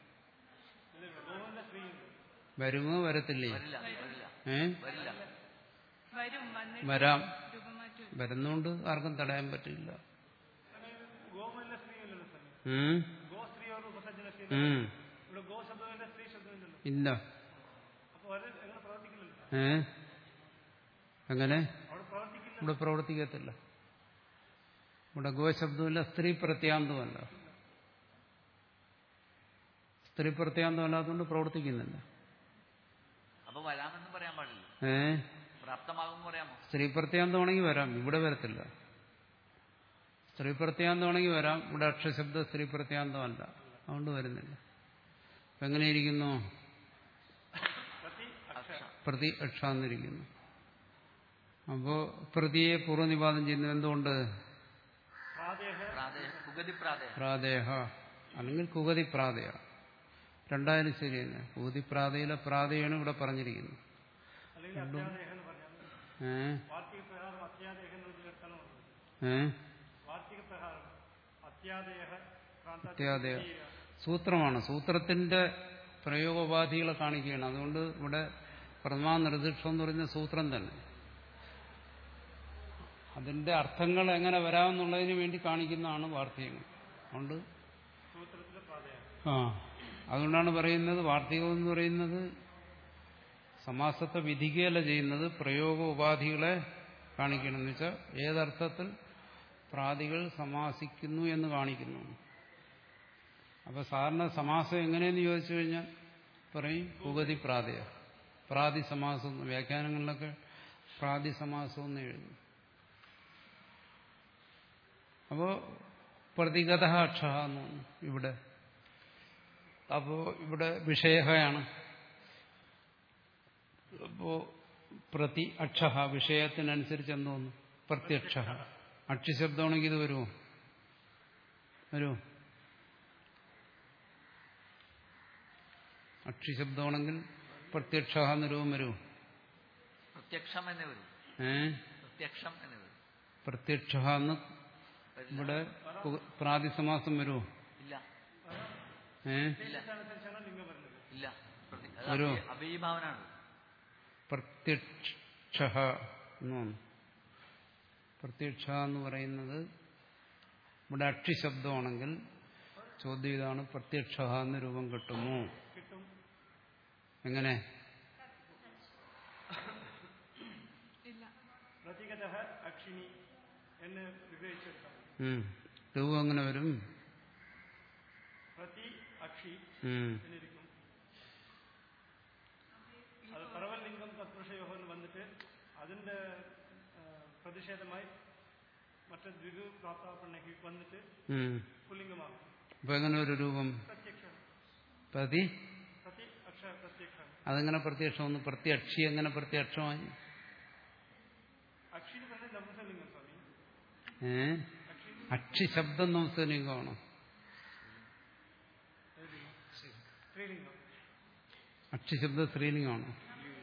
[SPEAKER 1] വരുമോ വരത്തില്ലേ
[SPEAKER 2] വരില്ല വരില്ല
[SPEAKER 1] ഏ
[SPEAKER 2] വരില്ല
[SPEAKER 4] വരും വന്നിട്ട്
[SPEAKER 1] വരാം
[SPEAKER 4] രൂപമാറ്റം
[SPEAKER 1] വരുന്നോണ്ട് ആർക്കും തടയാൻ പറ്റില്ല
[SPEAKER 3] ഗോമല്ല സ്ത്രീയല്ലല്ലോ സ്വാമി
[SPEAKER 1] ഉം,
[SPEAKER 3] ഗോ സ്ത്രീയോട് ഉപസർജന സ്ത്രീ
[SPEAKER 1] ഉം,
[SPEAKER 3] ഇവിടെ ഗോ ശബ്ദമില്ല സ്ത്രീ ശബ്ദമില്ലല്ലോ
[SPEAKER 1] ഇല്ല
[SPEAKER 3] അപ്പൊ അത് എങ്ങനെ പ്രവർത്തിക്കില്ലല്ലോ
[SPEAKER 1] ഏ എങ്ങനെ
[SPEAKER 3] അവിടെ പ്രവർത്തിക്കില്ല
[SPEAKER 1] ഇവിടെ പ്രവർത്തിക്കത്തില്ല ഇവിടെ ഗോശബ്ദമില്ല സ്ത്രീ പ്രത്യാന്തമല്ല സ്ത്രീ പ്രത്യാന്തമല്ലാത്തതുകൊണ്ട് പ്രവർത്തിക്കുന്നില്ല
[SPEAKER 2] അപ്പൊ വരാമെന്നും പറയാൻ പാടില്ല
[SPEAKER 1] ഏ
[SPEAKER 2] പ്രാപ്തമാകും പറയാമോ
[SPEAKER 1] സ്ത്രീ പ്രത്യാന്തമാണെങ്കിൽ വരാം ഇവിടെ വരത്തില്ല സ്ത്രീ പ്രത്യാന്തമാണെങ്കിൽ വരാം ഇവിടെ അക്ഷശബ്ദ സ്ത്രീ പ്രത്യാന്തമല്ല അതുകൊണ്ട് വരുന്നില്ല അപ്പൊ എങ്ങനെയിരിക്കുന്നു
[SPEAKER 2] അക്ഷ
[SPEAKER 1] പ്രതി അക്ഷാന്നിരിക്കുന്നു അപ്പോ പ്രതിയെ പൂർവ്വനിപാതം ചെയ്യുന്നത് എന്തുകൊണ്ട്
[SPEAKER 3] പ്രാദേഹ
[SPEAKER 2] പ്രാതേ കുഗതി പ്രാതേ
[SPEAKER 1] പ്രാദേഹ അല്ലെങ്കിൽ കുഗതി പ്രാതയ രണ്ടായാലും ശരി തന്നെ കുഗതി പ്രാതയിലെ പ്രാതയാണ് ഇവിടെ പറഞ്ഞിരിക്കുന്നത്
[SPEAKER 3] അല്ലെങ്കിൽ അത്യാദേഹ എന്ന് പറഞ്ഞാൽ
[SPEAKER 1] ഏ
[SPEAKER 3] വാർത്തിക പ്രകാരം അത്യാദേഹ എന്നതിലെടുത്താണ് പറഞ്ഞത്
[SPEAKER 1] ഏ
[SPEAKER 3] വാർത്തിക പ്രകാരം അത്യാദേഹ
[SPEAKER 1] അത്യാദേഹ. സൂത്രമാണ് സൂത്രത്തിന്റെ പ്രയോഗോപാധികളെ കാണിക്കുകയാണ് അതുകൊണ്ട് ഇവിടെ പ്രഥമാ നിർദ്ദിഷ്ടം എന്ന് പറയുന്ന സൂത്രം തന്നെ അതിന്റെ അർത്ഥങ്ങൾ എങ്ങനെ വരാമെന്നുള്ളതിന് വേണ്ടി കാണിക്കുന്നതാണ് വാർത്തകങ്ങൾ അതുകൊണ്ട്
[SPEAKER 3] സൂത്രത്തിലെ പ്രാതയാണ്
[SPEAKER 1] ആ അതുകൊണ്ടാണ് പറയുന്നത് വാർത്തികം എന്ന് പറയുന്നത് സമാസത്തെ വിധിക്കുകയല്ല ചെയ്യുന്നത് പ്രയോഗ ഉപാധികളെ കാണിക്കണം എന്ന് വെച്ചാൽ ഏതർത്ഥത്തിൽ പ്രാതികൾ സമാസിക്കുന്നു എന്ന് കാണിക്കുന്നു അപ്പൊ സാധാരണ സമാസം എങ്ങനെയെന്ന് ചോദിച്ചു കഴിഞ്ഞാൽ പറയും ഉപതി പ്രാതയ പ്രാതി സമാസം എന്ന് വ്യാഖ്യാനങ്ങളിലൊക്കെ പ്രാതി സമാസം എന്ന് എഴുതും അപ്പോ പ്രതിഗത അക്ഷ എന്ന് പറഞ്ഞു ഇവിടെ അപ്പോ ഇവിടെ വിഷയമാണ് അപ്പോ പ്രതി അക്ഷ വിഷയത്തിനനുസരിച്ച് എന്തോന്നു പ്രത്യക്ഷ അക്ഷിശബ്ദമാണെങ്കിൽ ഇത് വരുമോ വരുമോ അക്ഷിശബ്ദമാണെങ്കിൽ പ്രത്യക്ഷ എന്ന് രൂപം വരുമോ
[SPEAKER 2] പ്രത്യക്ഷം എന്ന് വരും
[SPEAKER 1] ഏ
[SPEAKER 2] പ്രത്യക്ഷം എന്ന് വരും
[SPEAKER 1] പ്രത്യക്ഷ എന്ന് ഇവിടെ പു- പ്രാതിസമാസം വരുമോ
[SPEAKER 2] ഇല്ല
[SPEAKER 1] ഏ
[SPEAKER 2] ഇല്ല
[SPEAKER 3] അനുസരിച്ചാണ് ലിംഗം വരുന്നത്
[SPEAKER 2] ഇല്ല പ്രതി- അത്
[SPEAKER 1] ഒരു-
[SPEAKER 2] അഭി- അഭീഭാവനാണ്
[SPEAKER 1] പ്രത്യക്ഷ എന്നാണ് പ്രത്യക്ഷ എന്ന് പറയുന്നത് ഇവിടെ അക്ഷിശബ്ദമാണെങ്കിൽ ചോദ്യം ഇതാണ് പ്രത്യക്ഷ എന്ന് രൂപം കിട്ടുമോ
[SPEAKER 3] കിട്ടും
[SPEAKER 1] എങ്ങനെ
[SPEAKER 4] ഇല്ല
[SPEAKER 3] പ്രതിഗത അക്ഷിനി എന്ന് വിവേചിച്ചെടുക്കാം
[SPEAKER 1] ഉം. രൂപം എങ്ങനെ വരും
[SPEAKER 3] പ്രതി അക്ഷി
[SPEAKER 1] ഉം.
[SPEAKER 3] എന്നിരിക്കും അത് പരവലിംഗം തത്പുരുഷയോഹം എന്ന് വന്നിട്ട് അതിന്റെ ആ, പ്രതിഷേധമായി മറ്റേ ദ്വിഗു പ്രാപ്താപണ്ണയ്ക്ക് വന്നിട്ട്
[SPEAKER 1] ഉം.
[SPEAKER 3] പുല്ലിംഗമാകും
[SPEAKER 1] അപ്പൊ എങ്ങനെ ഒരു രൂപം
[SPEAKER 3] പ്രത്യക്ഷം
[SPEAKER 1] പ്രതി
[SPEAKER 3] പ്രതി അക്ഷ പ്രത്യക്ഷം
[SPEAKER 1] അതെങ്ങനെ പ്രത്യക്ഷം ഒന്ന് പ്രത്യക്ഷി എങ്ങനെ പ്രത്യക്ഷമായി
[SPEAKER 3] അക്ഷി എന്ന് പറഞ്ഞാൽ നപുംസലിംഗം സ്വാമി
[SPEAKER 1] ഏ
[SPEAKER 3] അക്ഷി
[SPEAKER 1] അക്ഷി ശബ്ദം നംസലിംഗമാണോ
[SPEAKER 3] സ്ത്രീലിംഗം
[SPEAKER 1] അക്ഷി ശബ്ദം സ്ത്രീലിംഗമാണോ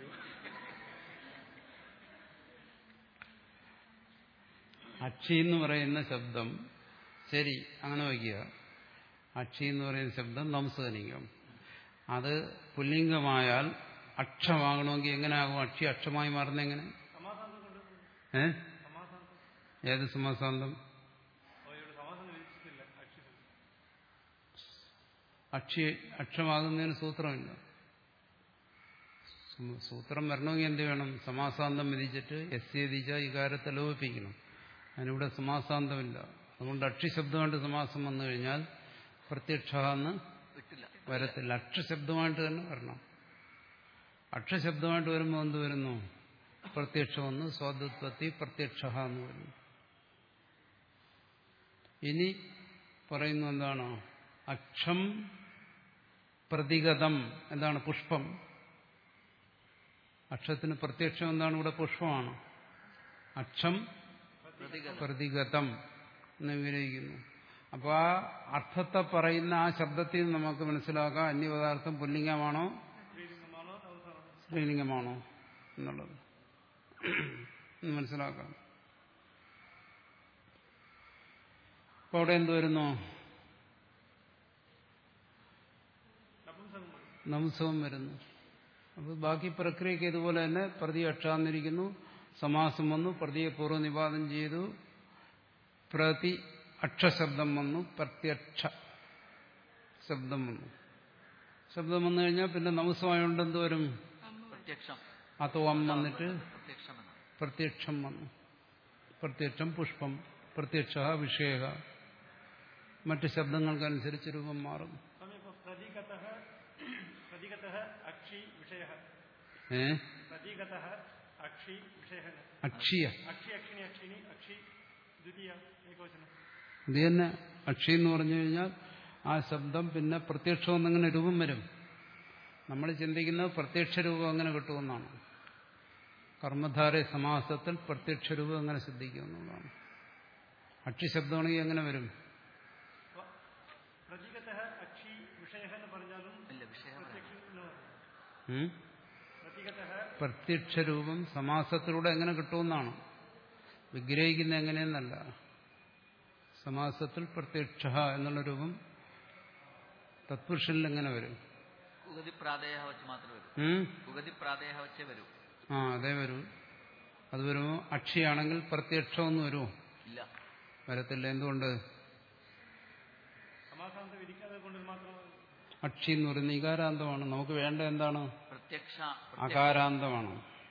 [SPEAKER 1] അക്ഷി എന്ന് പറയുന്ന ശബ്ദം ശരി അങ്ങനെ വയ്ക്കുക അക്ഷി എന്ന് പറയുന്ന ശബ്ദം നംസലിംഗം അത് പുല്ലിംഗമായാൽ അക്ഷമാകണമെങ്കിൽ എങ്ങനെയാകും അക്ഷി അക്ഷമായി മാറുന്ന എങ്ങനെ
[SPEAKER 3] സമാസാന്തം കൊണ്ട്
[SPEAKER 1] ഏ
[SPEAKER 3] സമാസാന്തം
[SPEAKER 1] ഏത് സമാസാന്തം
[SPEAKER 3] ഓ ഇവിടെ സമാസാന്തം വിധിച്ചിട്ടില്ല അക്ഷി
[SPEAKER 1] അക്ഷി അക്ഷമാകുന്നതിന് സൂത്രമില്ല സു- സൂത്രം വരണമെങ്കിൽ എന്ത് വേണം സമാസാന്തം വിധിച്ചിട്ട് എസ് വിധിച്ച ഇകാരത്തെ ലോപിപ്പിക്കണം അതിനിവിടെ സമാസാന്തമില്ല അതുകൊണ്ട് അക്ഷിശബ്ദമായിട്ട് സമാസം വന്നു കഴിഞ്ഞാൽ പ്രത്യക്ഷ എന്ന്
[SPEAKER 2] വിട്ടില്ല
[SPEAKER 1] വരത്തില്ല അക്ഷശബ്ദമായിട്ട് തന്നെ വരണം അക്ഷശബ്ദമായിട്ട് വരുമ്പോൾ എന്ത് വരുന്നു പ്രത്യക്ഷം എന്ന് സ്വാതത്വത്തി പ്രത്യക്ഷ എന്ന് വരുന്നു ഇനി പറയുന്നു എന്താണ് അക്ഷം പ്രതിഗതം എന്താണ് പുഷ്പം അക്ഷത്തിന് പ്രത്യക്ഷം എന്താണ് ഇവിടെ പുഷ്പമാണ് അക്ഷം
[SPEAKER 2] പ്രതിഗതം
[SPEAKER 1] പ്രതിഗതം എന്ന് വിഗ്രഹിക്കുന്നു അപ്പോൾ ആ അർത്ഥത്തെ പറയുന്ന ആ ശബ്ദത്തിൽ നിന്ന് നമുക്ക് മനസ്സിലാക്കാം അന്യപദാർത്ഥം പുല്ലിംഗമാണോ
[SPEAKER 3] സ്ത്രീലിംഗമാണോ നവസാനോ
[SPEAKER 1] സ്ത്രീലിംഗമാണോ എന്നുള്ളത് എന്ന് മനസ്സിലാക്കാം അപ്പോൾ അവിടെ എന്ത് വരുന്നു
[SPEAKER 3] നപുംസകം വരും.
[SPEAKER 1] നംസവും വരുന്നു അപ്പോൾ ബാക്കി പ്രക്രിയക്ക് ഇതുപോലെ തന്നെ പ്രതി അക്ഷാന്നിരിക്കുന്നു സമാസം വന്നു പ്രതിയെ പൂർവ്വനിപാതം ചെയ്തു പ്രതി അക്ഷശബ്ദം വന്നു പ്രത്യക്ഷ ശബ്ദം വന്നു ശബ്ദം വന്നു കഴിഞ്ഞാൽ പിന്നെ നമസമായോണ്ട് എന്ത് വരും
[SPEAKER 4] അമ്മ വരും
[SPEAKER 2] പ്രത്യക്ഷം
[SPEAKER 1] അത്തോം വന്നിട്ട്
[SPEAKER 2] പ്രത്യക്ഷം എന്ന്
[SPEAKER 1] പ്രത്യക്ഷം വന്നു പ്രത്യക്ഷം പുഷ്പം പ്രത്യക്ഷ വിഷയ മറ്റ് ശബ്ദങ്ങൾക്കനുസരിച്ച് രൂപം മാറും
[SPEAKER 3] സ്വാമി ഇപ്പോൾ പ്രതീകത പ്രതീകത അക്ഷി വിഷയ
[SPEAKER 1] ഏ
[SPEAKER 3] പ്രതീകത അക്ഷി വിഷയ
[SPEAKER 1] അക്ഷിയ
[SPEAKER 3] അക്ഷി അക്ഷിണി അക്ഷിണി അക്ഷി ദ്വിതീയ ഏകവചനം
[SPEAKER 1] ഇത് തന്നെ അക്ഷി എന്ന് പറഞ്ഞു കഴിഞ്ഞാൽ ആ ശബ്ദം പിന്നെ പ്രത്യക്ഷം എന്നിങ്ങനെ രൂപം വരും നമ്മൾ ചിന്തിക്കുന്നത് പ്രത്യക്ഷ രൂപം അങ്ങനെ കിട്ടുമെന്നാണ് കർമ്മധാര സമാസത്തിൽ പ്രത്യക്ഷ രൂപം എങ്ങനെ സിദ്ധിക്കുമെന്നുള്ളതാണ് അക്ഷി ശബ്ദമാണെങ്കിൽ എങ്ങനെ വരും
[SPEAKER 3] പ്രതീകത അക്ഷി വിഷയ എന്ന് പറഞ്ഞാലും
[SPEAKER 2] ഇല്ല വിഷയം
[SPEAKER 3] പ്രത്യക്ഷം എന്ന് പറയും
[SPEAKER 1] ഉം?
[SPEAKER 3] प्रतिगतः
[SPEAKER 1] പ്രത്യക്ഷ രൂപം സമാസത്തിലൂടെ എങ്ങനെ കിട്ടുമെന്നാണ് വിഗ്രഹിക്കുന്ന എങ്ങനെയെന്നല്ല സമാസത്തിൽ പ്രത്യക്ഷ എന്നുള്ള രൂപം തത്പുരുഷനിൽ എങ്ങനെ വരും
[SPEAKER 2] ഉഗതി പ്രാദേഹ വെച്ച് മാത്രമേ വരൂ
[SPEAKER 1] ഉം?
[SPEAKER 2] ഉഗതി പ്രാദേഹ വെച്ചേ വരൂ
[SPEAKER 1] ആ അതേ വരൂ അത് വരുമ്പോൾ അക്ഷിയാണെങ്കിൽ പ്രത്യക്ഷമൊന്നും വരുമോ
[SPEAKER 2] ഇല്ല
[SPEAKER 1] വരത്തില്ല എന്തുകൊണ്ട്
[SPEAKER 3] സമാസാന്തം വിധിക്കാതെ കൊണ്ട് മാത്രം
[SPEAKER 1] അക്ഷി എന്ന് പറയുന്ന ഇകാരാന്തമാണ് നമുക്ക് വേണ്ട എന്താണ്
[SPEAKER 2] പ്രത്യക്ഷ
[SPEAKER 1] അകാരാന്തമാണ്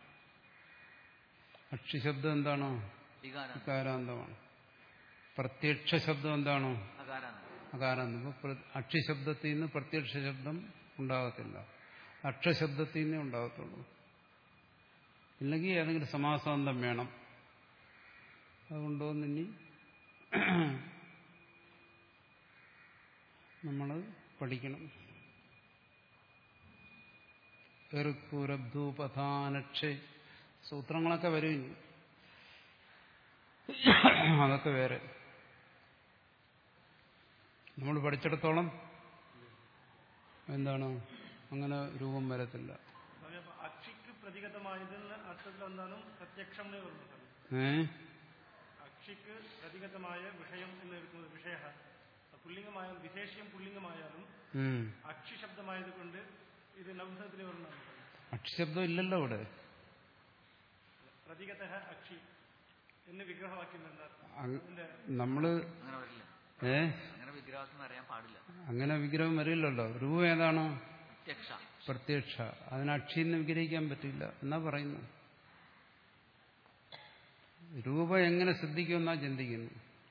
[SPEAKER 1] അക്ഷി ശബ്ദം എന്താണ്
[SPEAKER 2] വികാരം
[SPEAKER 1] ഇകാരാന്തമാണ് പ്രത്യക്ഷ ശബ്ദം എന്താണ്
[SPEAKER 2] അകാരാണ്
[SPEAKER 1] അകാരാന്തം ഇപ്പൊ പ്ര- അക്ഷി ശബ്ദത്തിൽ നിന്ന് പ്രത്യക്ഷ ശബ്ദം ഉണ്ടാകത്തില്ല അക്ഷശബ്ദത്തിൽ നിന്നേ ഉണ്ടാകത്തുള്ളൂ ഇല്ലെങ്കിൽ ഏതെങ്കിലും സമാസാന്തം വേണം അതുകൊണ്ടോന്ന് ഇനി നമ്മൾ പഠിക്കണം എറുപ്പുരബ്ധൂപധാനക്ഷ സൂത്രങ്ങളൊക്കെ വരും ഇനി അതൊക്കെ വേറെ നമ്മൾ പഠിച്ചിടത്തോളം എന്താണ് അങ്ങനെ രൂപം വരത്തില്ല
[SPEAKER 3] സ്വാമി അപ്പൊ അക്ഷിക്ക് പ്രതിഗതമായതെന്ന് അർത്ഥത്തിൽ എന്താണ് പ്രത്യക്ഷം എന്ന് പറഞ്ഞു
[SPEAKER 1] ഏ
[SPEAKER 3] അക്ഷിക്ക് പ്രതിഗതമായ വിഷയം എന്ന് എടുക്കുന്നത് വിഷയ പുല്ലിംഗമായാലും വിശേഷ്യം പുല്ലിംഗമായാലും
[SPEAKER 1] ഉം.
[SPEAKER 3] അക്ഷി ശബ്ദമായത് കൊണ്ട് ഇത് നവസത്തിൽ വരുന്നതാണ്
[SPEAKER 1] അക്ഷശബ്ദം ഇല്ലല്ലോ ഇവിടെ
[SPEAKER 3] പ്രതിഗത അക്ഷി എന്ന് വിഗ്രഹവാക്യം എന്താ
[SPEAKER 1] അങ്-
[SPEAKER 3] അതിന്റെ
[SPEAKER 1] നമ്മള്
[SPEAKER 2] അങ്ങനെ വരില്ല
[SPEAKER 1] ഏ
[SPEAKER 2] അങ്ങനെ വിഗ്രഹത്തിന് അറിയാൻ പാടില്ല
[SPEAKER 1] അങ്ങനെ വിഗ്രഹം വരില്ലല്ലോ രൂപം ഏതാണ്
[SPEAKER 2] പ്രത്യക്ഷ
[SPEAKER 1] പ്രത്യക്ഷ അതിന് അക്ഷിന്ന് വിഗ്രഹിക്കാൻ പറ്റില്ല എന്നാ പറയുന്നു രൂപം എങ്ങനെ സിദ്ധിക്കുമെന്നാ ചിന്തിക്കുന്നു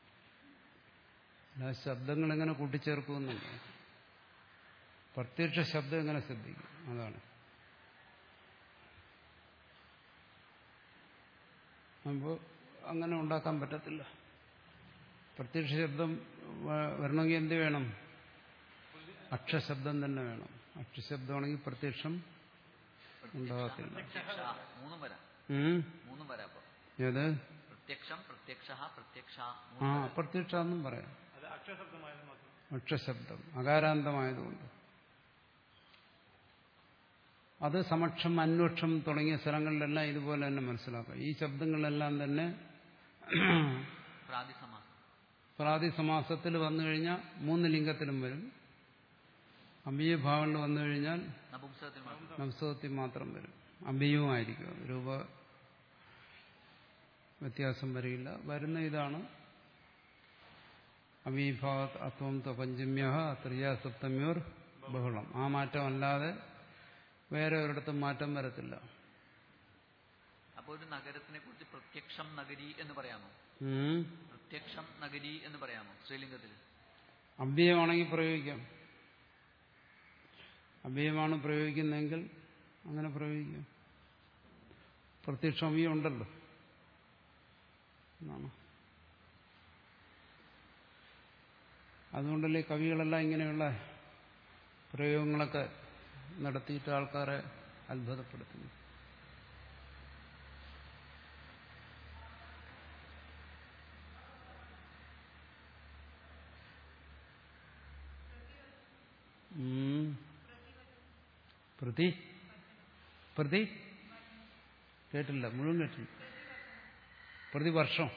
[SPEAKER 1] അല്ല ശബ്ദങ്ങൾ എങ്ങനെ കൂട്ടിച്ചേർക്കുമെന്നുണ്ട് പ്രത്യക്ഷ ശബ്ദം എങ്ങനെ സിദ്ധിക്കും അതാണ് അപ്പോൾ അങ്ങനെ ഉണ്ടാക്കാൻ പറ്റത്തില്ല പ്രത്യക്ഷ ശബ്ദം വ- വരണമെങ്കിൽ എന്ത് വേണം അക്ഷശബ്ദം തന്നെ വേണം അക്ഷശബ്ദമാണെങ്കിൽ പ്രത്യക്ഷം ഉണ്ടാകത്തില്ല
[SPEAKER 2] പ്രത്യക്ഷ മൂന്നും വരാം
[SPEAKER 1] ഉം?
[SPEAKER 2] മൂന്നും വരാം അപ്പൊ
[SPEAKER 1] ഏത്
[SPEAKER 2] പ്രത്യക്ഷം പ്രത്യക്ഷ പ്രത്യക്ഷ
[SPEAKER 1] ആ അപ്രത്യക്ഷ എന്നും പറയാം
[SPEAKER 3] അത് അക്ഷരശബ്ദമായത് മാത്രം
[SPEAKER 1] അക്ഷശബ്ദം അകാരാന്തമായതുകൊണ്ട് അത് സമക്ഷം അന്വക്ഷം തുടങ്ങിയ സ്ഥലങ്ങളിലെല്ലാം ഇതുപോലെ തന്നെ മനസ്സിലാക്കാം ഈ ശബ്ദങ്ങളെല്ലാം തന്നെ
[SPEAKER 2] പ്രാതിസമാസം
[SPEAKER 1] പ്രാതിസമാസത്തിൽ വന്നു കഴിഞ്ഞാൽ മൂന്ന് ലിംഗത്തിലും വരും അമ്പീയഭാവങ്ങളിൽ വന്നു കഴിഞ്ഞാൽ
[SPEAKER 2] നപുംസകത്തിൽ മാത്രം
[SPEAKER 1] നംസവത്തിൽ മാത്രം വരും അമ്പീയവുമായിരിക്കും രൂപ വ്യത്യാസം വരില്ല വരുന്ന ഇതാണ് അമീഭാവത് അത്വം പഞ്ചമ്യ ത്രിയ സപ്തമ്യോർ ബഹുളം ആ മാറ്റം അല്ലാതെ വേറെ ഒരിടത്തും മാറ്റം വരത്തില്ല
[SPEAKER 2] അപ്പൊ ഒരു നഗരത്തിനെ കുറിച്ച് പ്രത്യക്ഷം നഗരി എന്ന് പറയാമോ
[SPEAKER 1] ഉം.
[SPEAKER 2] പ്രത്യക്ഷം നഗരി എന്ന് പറയാമോ ശ്രീലിംഗത്തിൽ
[SPEAKER 1] അഭ്യയമാണെങ്കിൽ പ്രയോഗിക്കാം അഭ്യയമാണ് പ്രയോഗിക്കുന്നതെങ്കിൽ അങ്ങനെ പ്രയോഗിക്കാം പ്രത്യക്ഷം അഭ്യം ഉണ്ടല്ലോ എന്നാണ് അതുകൊണ്ടല്ലേ കവികളെല്ലാം ഇങ്ങനെയുള്ള പ്രയോഗങ്ങളൊക്കെ നടത്തിയിട്ട് ആൾക്കാരെ അത്ഭുതപ്പെടുത്തുന്നു ഉം. പ്രതി പ്രതി കേട്ടില്ല മുഴുവൻ കേട്ടില്ല പ്രതിവർഷം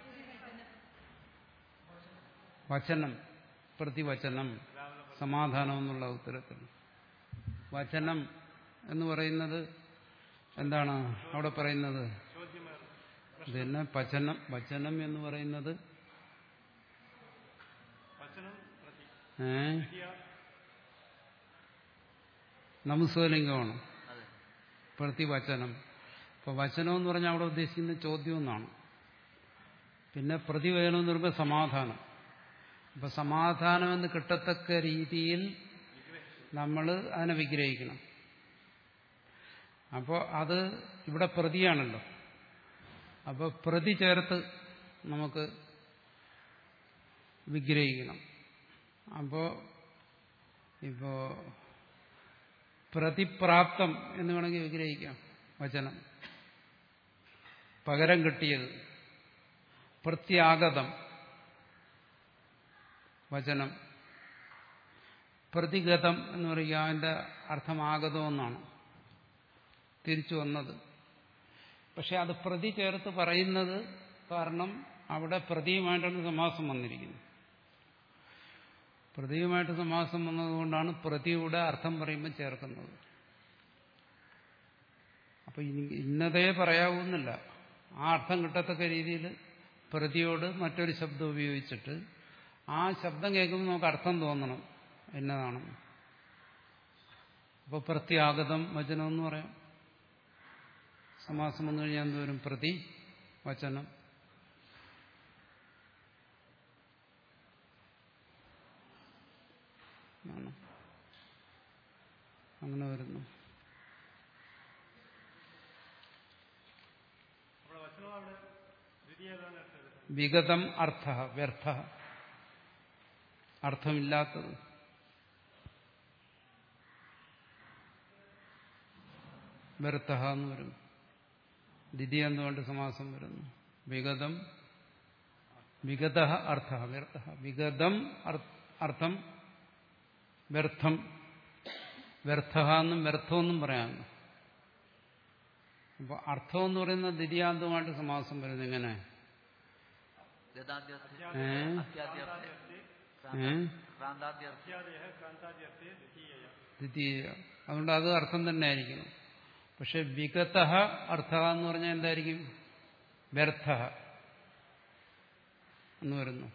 [SPEAKER 1] വചനം പ്രതിവചനം സമാധാനം എന്നുള്ള ഉത്തരത്തിൽ വചനം എന്ന് പറയുന്നത് എന്താണ് അവിടെ പറയുന്നത് പിന്നെ പചനം വചനം എന്ന് പറയുന്നത്
[SPEAKER 3] വചനം പ്രതി
[SPEAKER 1] ഏ
[SPEAKER 3] ദ്വിതീയ
[SPEAKER 1] നമുസ്വലിംഗമാണ്
[SPEAKER 2] അതെ
[SPEAKER 1] പ്രതിവചനം ഇപ്പൊ വചനം എന്ന് പറഞ്ഞാൽ അവിടെ ഉദ്ദേശിക്കുന്ന ചോദ്യം എന്നാണ് പിന്നെ പ്രതിവചനം എന്ന് പറയുമ്പോൾ സമാധാനം അപ്പൊ സമാധാനം എന്ന് കിട്ടത്തക്ക രീതിയിൽ നമ്മൾ അതിനെ വിഗ്രഹിക്കണം അപ്പോൾ അത് ഇവിടെ പ്രതിയാണല്ലോ അപ്പോൾ പ്രതി ചേർത്ത് നമുക്ക് വിഗ്രഹിക്കണം അപ്പോൾ ഇപ്പോ പ്രതിപ്രാപ്തം എന്ന് വേണമെങ്കിൽ വിഗ്രഹിക്കാം വചനം പകരം കിട്ടിയത് പ്രത്യാഗതം വചനം പ്രതിഗതം എന്ന് പറയുക അതിന്റെ അർത്ഥം ആഗതം എന്നാണ് തിരിച്ചു വന്നത് പക്ഷെ അത് പ്രതി ചേർത്ത് പറയുന്നത് കാരണം അവിടെ പ്രതിയുമായിട്ടാണ് സമാസം വന്നിരിക്കുന്നത് പ്രതിയുമായിട്ട് സമാസം വന്നതുകൊണ്ടാണ് പ്രതിയുടെ അർത്ഥം പറയുമ്പോൾ ചേർക്കുന്നത് അപ്പൊ ഇനി- ഇന്നതേ പറയാവുന്നില്ല ആ അർത്ഥം കിട്ടത്തക്ക രീതിയിൽ പ്രതിയോട് മറ്റൊരു ശബ്ദം ഉപയോഗിച്ചിട്ട് ആ ശബ്ദം കേൾക്കുമ്പോൾ നമുക്ക് അർത്ഥം തോന്നണം എന്നതാണ് അപ്പോൾ പ്രത്യാഗതം വചനം എന്ന് പറയാം സമാസം വന്നു കഴിഞ്ഞാൽ എന്തോരും പ്രതി വചനം ആണ്. അങ്ങനെ വരുന്നു
[SPEAKER 3] അപ്പോൾ വചനം അവിടെ ദ്വിതീയതാണ് എടുത്തത്
[SPEAKER 1] വിഗതം അർത്ഥ വ്യർത്ഥ അർത്ഥമില്ലാത്തത് വ്യർത്ഥ എന്ന് വരും ദ്വിതീയ എന്തുകൊണ്ട് സമാസം വരുന്നു വിഗതം വിഗത അർത്ഥ വ്യർത്ഥ വിഗതം അർ- അർത്ഥം വ്യർത്ഥം വ്യർത്ഥ എന്നും വ്യർത്ഥമെന്നും പറയാമല്ലോ അപ്പൊ അർത്ഥം എന്ന് പറയുന്ന ദ്വിതീയാന്തമായിട്ട് സമാസം വരുന്നത് എങ്ങനെ
[SPEAKER 2] ഗതാദ്യർത്ഥ
[SPEAKER 1] ഏ?
[SPEAKER 2] അത്യാദ്യർത്ഥ
[SPEAKER 1] ഏ?
[SPEAKER 2] ക്രാന്താദ്യർത്ഥ
[SPEAKER 3] ഇത്യാദയ ക്രാന്താദ്യർത്ഥേ ദ്വിതീയ
[SPEAKER 1] ദ്വിതീയ അതുകൊണ്ട് അത് അർത്ഥം തന്നെ ആയിരിക്കണം പക്ഷെ വിഗത അർത്ഥ എന്ന് പറഞ്ഞാൽ എന്തായിരിക്കും വ്യർത്ഥ എന്ന് വരുന്നു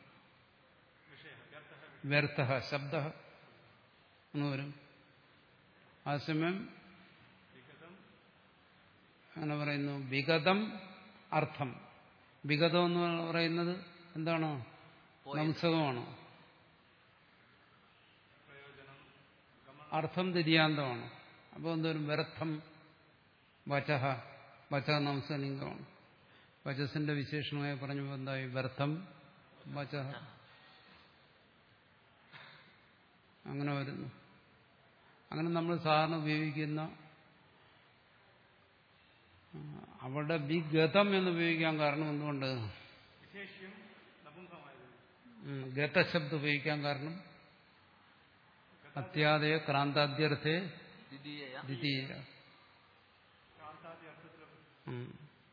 [SPEAKER 1] വ്യർത്ഥ ശബ്ദ എന്ന് വരും അതേസമയം അങ്ങനെ പറയുന്നു വിഗതം അർത്ഥം വിഗതം എന്ന് പറയുന്നത് എന്താണ് നംസകമാണ് അർത്ഥം തിരിയാന്തമാണ് അപ്പോൾ എന്തോരും വ്യർത്ഥം വചഹ വച നംസലിംഗമാണ് വചസിന്റെ വിശേഷണമായി പറഞ്ഞപ്പോൾ എന്തായി വ്യർത്ഥം വചഹ അങ്ങനെ വരുന്നു അങ്ങനെ നമ്മൾ സാധാരണ ഉപയോഗിക്കുന്ന ആ, അവിടെ വിഗതം എന്ന് ഉപയോഗിക്കാൻ കാരണം എന്തുകൊണ്ട്
[SPEAKER 3] വിശേഷ്യം നപുംസമായത്
[SPEAKER 1] ഉം, ഗതശബ്ദം ഉപയോഗിക്കാൻ കാരണം അത്യാദയ ക്രാന്താദ്യർത്ഥേ
[SPEAKER 2] ദ്വിതീയ
[SPEAKER 1] ദ്വിതീയ
[SPEAKER 3] ക്രാന്താദി അർത്ഥത്തിൽ
[SPEAKER 1] ഉം.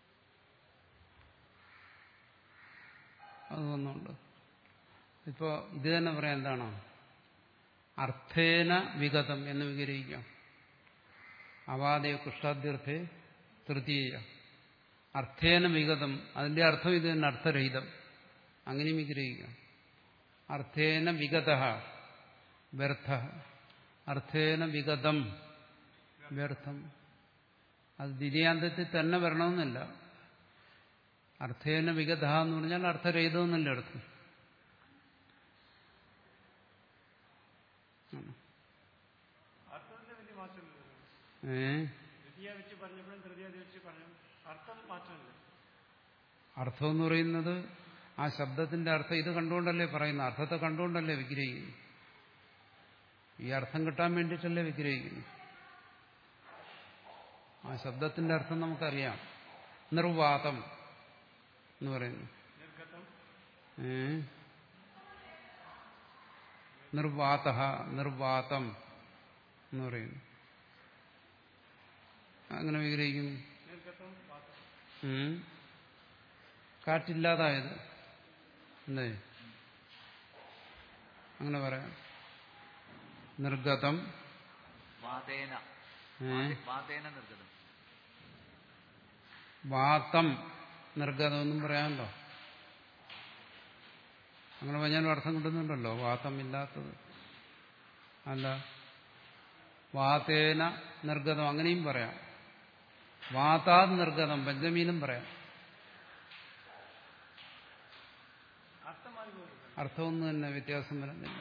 [SPEAKER 1] അത് വന്നുണ്ട് ഇപ്പോ ഇത് തന്നെ പറയാം എന്താണ് അർത്ഥേന വിഗതം എന്ന് വിഗ്രഹിക്കാം അവാദയ കുഷ്ടാദ്യർത്ഥേ തൃതീയ അർത്ഥേന വിഗതം അതിന്റെ അർത്ഥം ഇത് തന്നെ അർത്ഥരഹിതം അങ്ങനെയും വിഗ്രഹിക്കാം അർത്ഥേന വിഗത വ്യർത്ഥ അർത്ഥേന വിഗതം വ്യർത്ഥം അത് ദ്വിതീയാന്തത്തിൽ തന്നെ വരണമെന്നില്ല അർത്ഥേന വിഗത എന്ന് പറഞ്ഞാൽ അർത്ഥരഹിതമെന്നല്ല അർത്ഥം ആണ്.
[SPEAKER 3] അർത്ഥത്തിന്റെ വലിയ മാറ്റമില്ല
[SPEAKER 1] ഏ
[SPEAKER 3] ദ്വിതീയ വെച്ച് പറഞ്ഞപ്പോഴും തൃതീയ വെച്ച് പറഞ്ഞു അർത്ഥം മാറ്റമില്ല
[SPEAKER 1] അർത്ഥം എന്ന് പറയുന്നത് ആ ശബ്ദത്തിന്റെ അർത്ഥം ഇത് കണ്ടുകൊണ്ടല്ലേ പറയുന്നത് അർത്ഥത്തെ കണ്ടുകൊണ്ടല്ലേ വിഗ്രഹിക്കുന്നു ഈ അർത്ഥം കിട്ടാൻ വേണ്ടിയിട്ടല്ലേ വിഗ്രഹിക്കുന്നു ആ ശബ്ദത്തിന്റെ അർത്ഥം നമുക്കറിയാം നിർവാതം എന്ന് പറയുന്നു
[SPEAKER 3] നിർഗതം
[SPEAKER 1] ഏ നിർവാത നിർവാതം എന്ന് പറയുന്നു അങ്ങനെ വിഗ്രഹിക്കും
[SPEAKER 3] നിർഗതം വാതം
[SPEAKER 1] ഉം. കാറ്റില്ലാതായത് അല്ലേ അങ്ങനെ പറയാം നിർഗതം
[SPEAKER 2] വാതേന
[SPEAKER 1] ഏ?
[SPEAKER 2] വാതേന നിർഗതം
[SPEAKER 1] വാതം നിർഗതം എന്നും പറയാമല്ലോ അങ്ങനെ പറഞ്ഞാലും അർത്ഥം കിട്ടുന്നുണ്ടല്ലോ വാതം ഇല്ലാത്തത് അല്ല വാതേന നിർഗതം അങ്ങനെയും പറയാം വാതാത് നിർഗതം പഞ്ചമീനും പറയാം
[SPEAKER 3] അർത്ഥം മാറി പോകുന്നത്
[SPEAKER 1] അർത്ഥമൊന്നും തന്നെ വ്യത്യാസം വരുന്നില്ല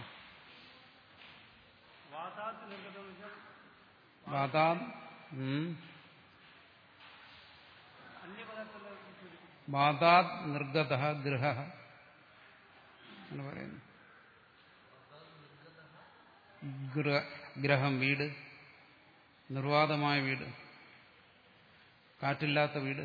[SPEAKER 3] വാതാത്ത് നിർഗതം എന്ന് വെച്ചാൽ
[SPEAKER 1] വാതാത് ഉം.
[SPEAKER 3] അന്യപദാർത്ഥത്തെ സൂചിപ്പിക്കും
[SPEAKER 1] വാതാത് നിർഗത ഗൃഹ എന്ന് പറയുന്നു ഗൃഹ- ഗ്രഹം വീട് നിർവാതമായ വീട് കാറ്റില്ലാത്ത വീട്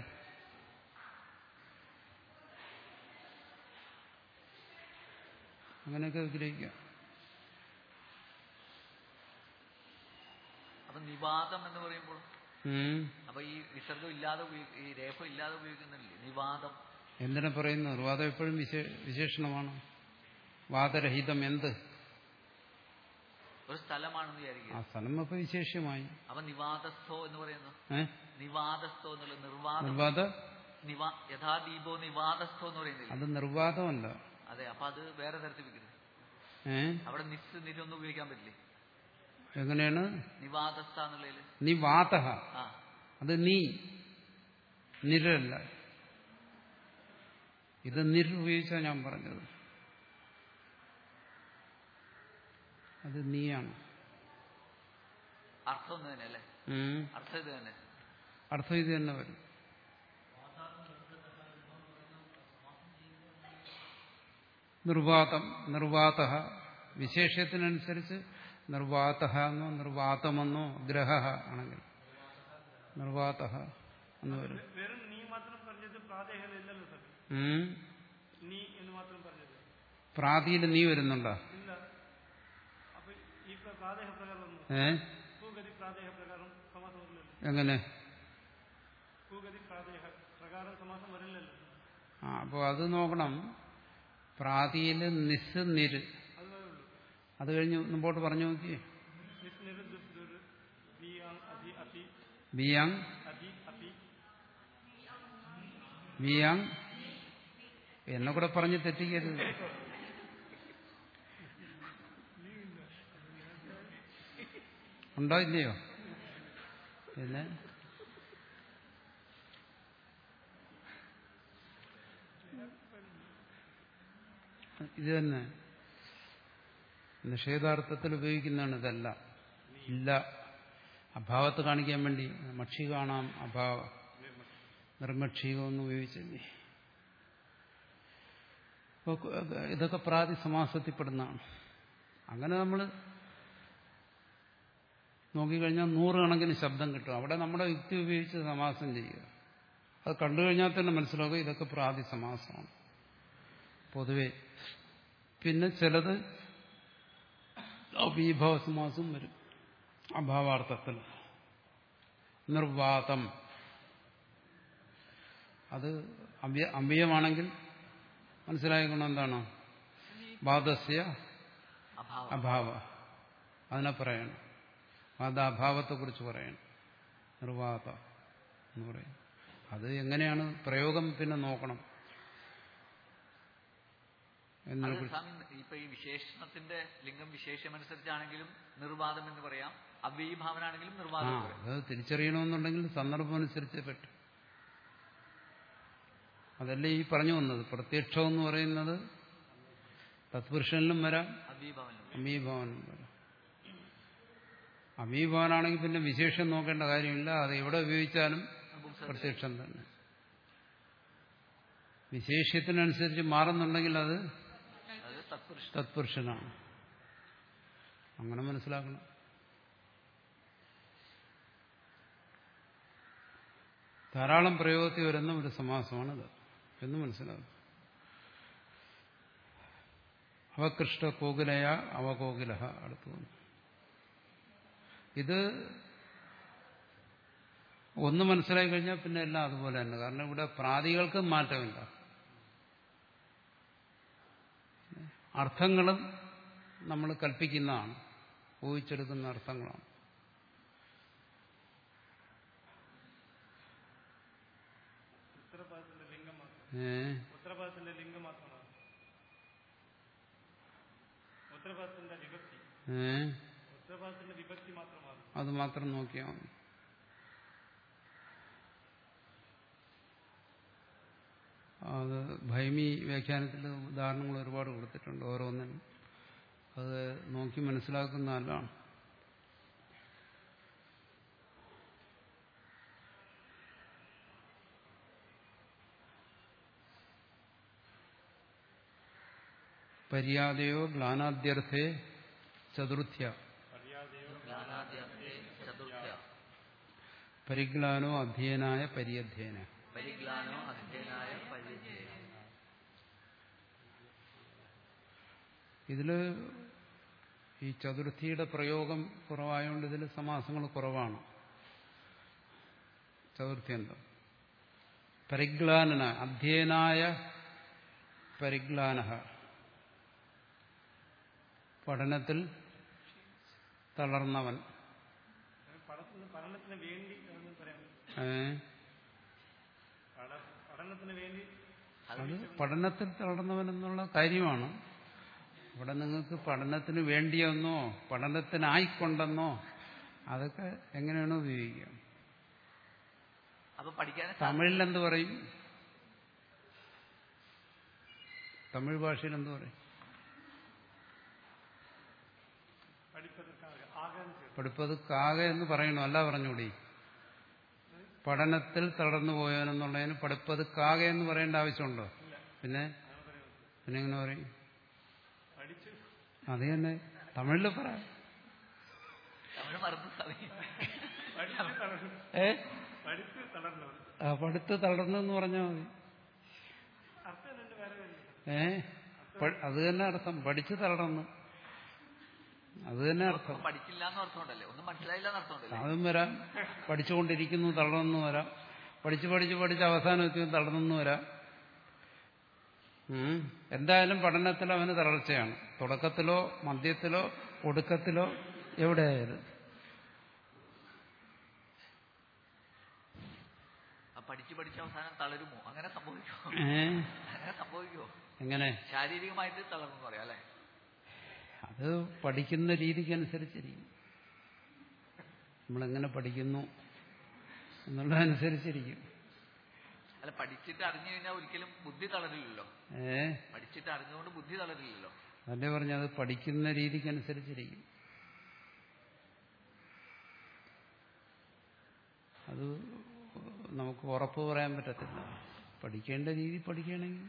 [SPEAKER 1] അങ്ങനെയൊക്കെ വിഗ്രഹിക്കാം
[SPEAKER 2] അപ്പൊ നിവാദം എന്ന് പറയുമ്പോൾ
[SPEAKER 1] ഉം.
[SPEAKER 2] അപ്പൊ ഈ വിസർഗം ഇല്ലാതെ ഉപയോഗി- ഈ രേഖം ഇല്ലാതെ ഉപയോഗിക്കുന്നില്ലേ നിവാദം
[SPEAKER 1] എന്തിനെ പറയുന്നു നിർവാദം എപ്പോഴും വിശേ വിശേഷണമാണ് വാദരഹിതം എന്ത്
[SPEAKER 2] ഒരു സ്ഥലമാണെന്ന്
[SPEAKER 1] ആ
[SPEAKER 2] വിചാരിക്കുക
[SPEAKER 1] സ്ഥലം അപ്പൊ വിശേഷ്യമായി
[SPEAKER 2] അപ്പൊ നിവാദസ്ഥോ എന്ന് പറയുന്നു
[SPEAKER 1] ഏ
[SPEAKER 2] നിവാദസ്ഥോ എന്നുള്ള നിർവാദം
[SPEAKER 1] നിർവാദ
[SPEAKER 2] നിവാ യഥാ ദീപോ നിവാദസ്ഥോ എന്ന് പറയുന്നില്ല
[SPEAKER 1] അത് നിർവാദമല്ല
[SPEAKER 2] അതെ അപ്പൊ അത് വേറെ തരത്തിൽ വെക്കുന്നത്
[SPEAKER 1] ഏ
[SPEAKER 2] അവിടെ നിസ് നിരൊന്നും ഉപയോഗിക്കാൻ പറ്റില്ലേ
[SPEAKER 1] എങ്ങനെയാണ്
[SPEAKER 2] നിവാദസ്ഥ എന്നുള്ളതില്
[SPEAKER 1] നീ വാതഹ
[SPEAKER 2] ആ
[SPEAKER 1] അത് നീ നിരല്ല ഇത് നിർ ഉപയോഗിച്ചാ ഞാൻ പറഞ്ഞത് അത് നീയാണ്
[SPEAKER 2] അർത്ഥം ഒന്ന് തന്നെ അല്ലേ
[SPEAKER 1] ഉം.
[SPEAKER 2] അർത്ഥം ഇത് തന്നെ
[SPEAKER 1] അർത്ഥം ഇത് തന്നെ വരും നിർവാതം നിർവാത വിശേഷത്തിനനുസരിച്ച് നിർവാത എന്നോ നിർവാതമെന്നോ ഗ്രഹ ആണെങ്കിൽ നിർവാത എന്ന് വരും
[SPEAKER 3] വെറും നീ മാത്രം പറഞ്ഞത് പ്രാദേഹമില്ലല്ലോ സർ
[SPEAKER 1] ഉം.
[SPEAKER 3] നീ എന്ന് മാത്രം പറഞ്ഞത്
[SPEAKER 1] പ്രാതിയിൽ നീ വരുന്നുണ്ടോ
[SPEAKER 3] ഇല്ല അപ്പൊ ഈ പ്ര- പ്രാദേഹ പ്രകാരം ഒന്നും
[SPEAKER 1] ഏ
[SPEAKER 3] ഭൂഗതി പ്രാദേഹ പ്രകാരം സമാസം വരില്ലല്ലോ
[SPEAKER 1] എങ്ങനെ
[SPEAKER 3] ഭൂഗതി പ്രാദേഹ പ്രകാരം സമാസം വരില്ലല്ലോ
[SPEAKER 1] ആ അപ്പോൾ അത് നോക്കണം പ്രാതിയിൽ നിസ് നിര്
[SPEAKER 3] അത് വരേ ഉള്ളൂ
[SPEAKER 1] അത് കഴിഞ്ഞ് മുമ്പോട്ട് പറഞ്ഞു നോക്കിയേ
[SPEAKER 3] നിസ്നിര് ദുർ ദുർ വി ആങ് അതി അതി
[SPEAKER 1] ബിയാങ്
[SPEAKER 3] അതി അതി
[SPEAKER 1] ബിയാങ് എന്നെ കൂടെ പറഞ്ഞ് തെറ്റിക്കരുത് ഉണ്ടോ ഇല്ലയോ പിന്നെ ഇത് തന്നെ നിഷേധാർത്ഥത്തിൽ ഉപയോഗിക്കുന്നതാണ് ഇതല്ല ഇല്ല അഭാവത്ത് കാണിക്കാൻ വേണ്ടി മക്ഷി കാണാം അഭാവ നിർമ്മക്ഷീകമെന്ന് ഉപയോഗിച്ചില്ലേ അപ്പൊ ഇതൊക്കെ പ്രാതി സമാസത്തിൽപ്പെടുന്നതാണ് അങ്ങനെ നമ്മൾ നോക്കിക്കഴിഞ്ഞാൽ നൂറുകണക്കിന് ശബ്ദം കിട്ടും അവിടെ നമ്മുടെ യുക്തി ഉപയോഗിച്ച് സമാസം ചെയ്യുക അത് കണ്ടു കഴിഞ്ഞാൽ തന്നെ മനസ്സിലാക്കുക ഇതൊക്കെ പ്രാതി സമാസമാണ് പൊതുവെ പിന്നെ ചിലത് അഭീഭാവ സമാസം വരും അഭാവാർത്ഥത്തിൽ നിർവാതം അത് അവ്യ അവ്യയമാണെങ്കിൽ മനസ്സിലായ ഗുണം എന്താണ് വാദസ്യ
[SPEAKER 2] അഭാവം
[SPEAKER 1] അഭാവ അതിനെ പറയണം വാദാഭാവത്തെക്കുറിച്ച് പറയണം നിർവാത എന്ന് പറയും അത് എങ്ങനെയാണ് പ്രയോഗം പിന്നെ നോക്കണം
[SPEAKER 2] അത്
[SPEAKER 1] എന്നതിനെക്കുറിച്ച്
[SPEAKER 2] സ്വാമി ഇപ്പൊ ഈ വിശേഷണത്തിന്റെ ലിംഗം വിശേഷമനുസരിച്ചാണെങ്കിലും നിർവാദം എന്ന് പറയാം അവ്യഭാവനാണെങ്കിലും
[SPEAKER 1] ആ
[SPEAKER 2] നിർവാദം എന്ന് പറയാം
[SPEAKER 1] അത് തിരിച്ചറിയണമെന്നുണ്ടെങ്കിൽ സന്ദർഭം അനുസരിച്ച് പറ്റും അതല്ലേ ഈ പറഞ്ഞു വന്നത് പ്രത്യക്ഷം എന്ന് പറയുന്നത് തത്പുരുഷനിലും വരാം
[SPEAKER 2] അവ്യഭാവനിലും
[SPEAKER 1] അമീഭവനും വരാം അമീഭവനാണെങ്കിൽ പിന്നെ വിശേഷം നോക്കേണ്ട കാര്യമില്ല അത് എവിടെ ഉപയോഗിച്ചാലും പ്രത്യക്ഷം തന്നെ വിശേഷ്യത്തിനനുസരിച്ച് മാറുന്നുണ്ടെങ്കിൽ അത്
[SPEAKER 2] അത് തത്പുരുഷൻ
[SPEAKER 1] തത്പുരുഷനാണ് അങ്ങനെ മനസ്സിലാക്കണം ധാരാളം പ്രയോഗത്തിൽ വരുന്ന ഒരു സമാസമാണിത് എന്ന് മനസ്സിലാകും അവകൃഷ്ട കോകിലയ അവകോകില അടുത്തു വന്നു ഇത് ഒന്ന് മനസ്സിലായി കഴിഞ്ഞാൽ പിന്നെ എല്ലാം അതുപോലെ തന്നെ കാരണം ഇവിടെ പ്രാതികൾക്ക് മാറ്റമില്ല അർത്ഥങ്ങളും നമ്മൾ കൽപ്പിക്കുന്നതാണ് ഊഹിച്ചെടുക്കുന്ന അർത്ഥങ്ങളാണ്
[SPEAKER 3] ഉത്തരപാദത്തിന്റെ ലിംഗം മാത്രം
[SPEAKER 1] ഏ
[SPEAKER 3] ഉത്തരപാദത്തിന്റെ ലിംഗം മാത്രമാണ് ഉത്തരപാദത്തിന്റെ വിഭക്തി
[SPEAKER 1] ഏ
[SPEAKER 3] ഉത്തരപാദത്തിന്റെ വിഭക്തി മാത്രമാണ്
[SPEAKER 1] അത് മാത്രം നോക്കിയാൽ മതി അത് ഭൈമി വ്യാഖ്യാനത്തിൽ ഉദാഹരണങ്ങൾ ഒരുപാട് കൊടുത്തിട്ടുണ്ട് ഓരോന്നിനും അത് നോക്കി മനസ്സിലാക്കുന്ന നല്ലതാണ് പര്യാദയോ ഗ്ലാനാദ്യർത്ഥേ ചതുർത്ഥ്യ
[SPEAKER 2] ജ്ഞാനാദ്യർത്ഥേ ചതുർത്ഥ്യ
[SPEAKER 1] പരിഗ്ലാനോ അധ്യയനായ പര്യധ്യേന
[SPEAKER 2] പരിഗ്ലാനോ അധ്യയനായ പരിചയ
[SPEAKER 1] ഇതില് ഈ ചതുർത്ഥിയുടെ പ്രയോഗം കുറവായതുകൊണ്ട് ഇതിൽ സമാസങ്ങൾ കുറവാണ് ചതുർത്ഥ്യന്തം പരിഗ്ലാനന അധ്യയനായ പരിഗ്ലാന പഠനത്തിൽ തളർന്നവൻ
[SPEAKER 3] പഠനത്തിന് പഠനത്തിന് വേണ്ടി എന്ന് പറയാൻ
[SPEAKER 1] ഏ?
[SPEAKER 3] പഠ- പഠനത്തിന് വേണ്ടി
[SPEAKER 1] അത് പഠനത്തിൽ തളർന്നവൻ എന്നുള്ള കാര്യമാണ് ഇവിടെ നിങ്ങൾക്ക് പഠനത്തിന് വേണ്ടിയെന്നോ പഠനത്തിനായിക്കൊണ്ടെന്നോ അതൊക്കെ എങ്ങനെയാണോ ഉപയോഗിക്കുക
[SPEAKER 2] അപ്പൊ പഠിക്കാൻ
[SPEAKER 1] തമിഴിൽ എന്ത് പറയും തമിഴ് ഭാഷയിൽ എന്ത് പറയും
[SPEAKER 3] പഠിപ്പதற்காக ആകാന്ന് ചേർത്ത്
[SPEAKER 1] പഠിപ്പത് കാക എന്ന് പറയണോ അല്ല പറഞ്ഞൂടി പഠനത്തിൽ തളർന്നു പോയവനെന്നുള്ളതിന് പഠിപ്പത് കാക എന്ന് പറയേണ്ട ആവശ്യമുണ്ടോ പിന്നെ പിന്നെ എങ്ങനെ പറയും
[SPEAKER 3] പഠിച്ച്
[SPEAKER 1] അത് തന്നെ തമിഴിൽ പറ
[SPEAKER 2] തമിഴ് മറന്നു സ്വാമി
[SPEAKER 3] പഠിച്ച് തളർന്നു
[SPEAKER 1] ഏ
[SPEAKER 3] പഠിച്ച് തളർന്നവർ
[SPEAKER 1] ആ പഠിത്ത് തളർന്നെന്ന് പറഞ്ഞാൽ മതി
[SPEAKER 3] അർത്ഥം രണ്ട് വേറെ വേറെ
[SPEAKER 1] ഏ പ- അത് തന്നെ അർത്ഥം പഠിച്ച് തളർന്നു അത് തന്നെ അർത്ഥം
[SPEAKER 2] ഒന്നും പഠിച്ചില്ല എന്ന് അർത്ഥമുണ്ടല്ലേ ഒന്നും മനസ്സിലായില്ല എന്ന് അർത്ഥമുണ്ടല്ലേ
[SPEAKER 1] അതും വരാം പഠിച്ചുകൊണ്ടിരിക്കുന്നു തളർന്നു വരാം പഠിച്ച് പഠിച്ച് പഠിച്ച് അവസാനം എത്തി തളർന്നു വരാം ഉം. എന്തായാലും പഠനത്തിൽ അവന് തളർച്ചയാണ് തുടക്കത്തിലോ മധ്യത്തിലോ ഒടുക്കത്തിലോ എവിടെയായാലും
[SPEAKER 2] ആ പഠിച്ച് പഠിച്ച് അവസാനം തളരുമോ അങ്ങനെ സംഭവിക്കുമോ
[SPEAKER 1] ഏ
[SPEAKER 2] അങ്ങനെ സംഭവിക്കുമോ
[SPEAKER 1] എങ്ങനെ
[SPEAKER 2] ശാരീരികമായിട്ട് തളർന്നു പറയാം അല്ലെ
[SPEAKER 1] അത് പഠിക്കുന്ന രീതിക്കനുസരിച്ചിരിക്കും നമ്മളെങ്ങനെ പഠിക്കുന്നു എന്നുള്ളതനുസരിച്ചിരിക്കും
[SPEAKER 2] അല്ല പഠിച്ചിട്ട് അറിഞ്ഞു കഴിഞ്ഞാൽ ഒരിക്കലും ബുദ്ധി തളരില്ലല്ലോ
[SPEAKER 1] ഏ
[SPEAKER 2] പഠിച്ചിട്ട് അറിഞ്ഞുകൊണ്ട് ബുദ്ധി തളരില്ലല്ലോ
[SPEAKER 1] അതല്ലേ പറഞ്ഞത് പഠിക്കുന്ന രീതിക്കനുസരിച്ചിരിക്കും അത് നമുക്ക് ഉറപ്പ് പറയാൻ പറ്റത്തില്ല പഠിക്കേണ്ട രീതി പഠിക്കുകയാണെങ്കിൽ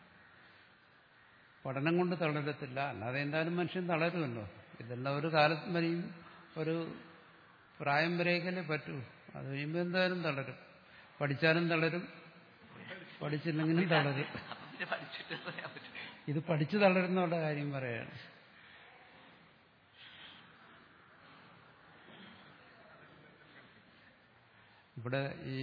[SPEAKER 1] പഠനം കൊണ്ട് തളരത്തില്ല അല്ലാതെ എന്തായാലും മനുഷ്യൻ തളരുമല്ലോ ഇതെല്ലാം ഒരു കാലം വരെയും ഒരു പ്രായം വരെയൊക്കെയല്ലേ പറ്റൂ അത് കഴിയുമ്പോൾ എന്തായാലും തളരും പഠിച്ചാലും തളരും പഠിച്ചില്ലെങ്കിലും തളരും
[SPEAKER 2] അപ്പൊ പിന്നെ പഠിച്ചിട്ട് പറയാൻ പറ്റും
[SPEAKER 1] ഇത് പഠിച്ചു തളരുന്നവരുടെ കാര്യം പറയാണ് ഇവിടെ ഈ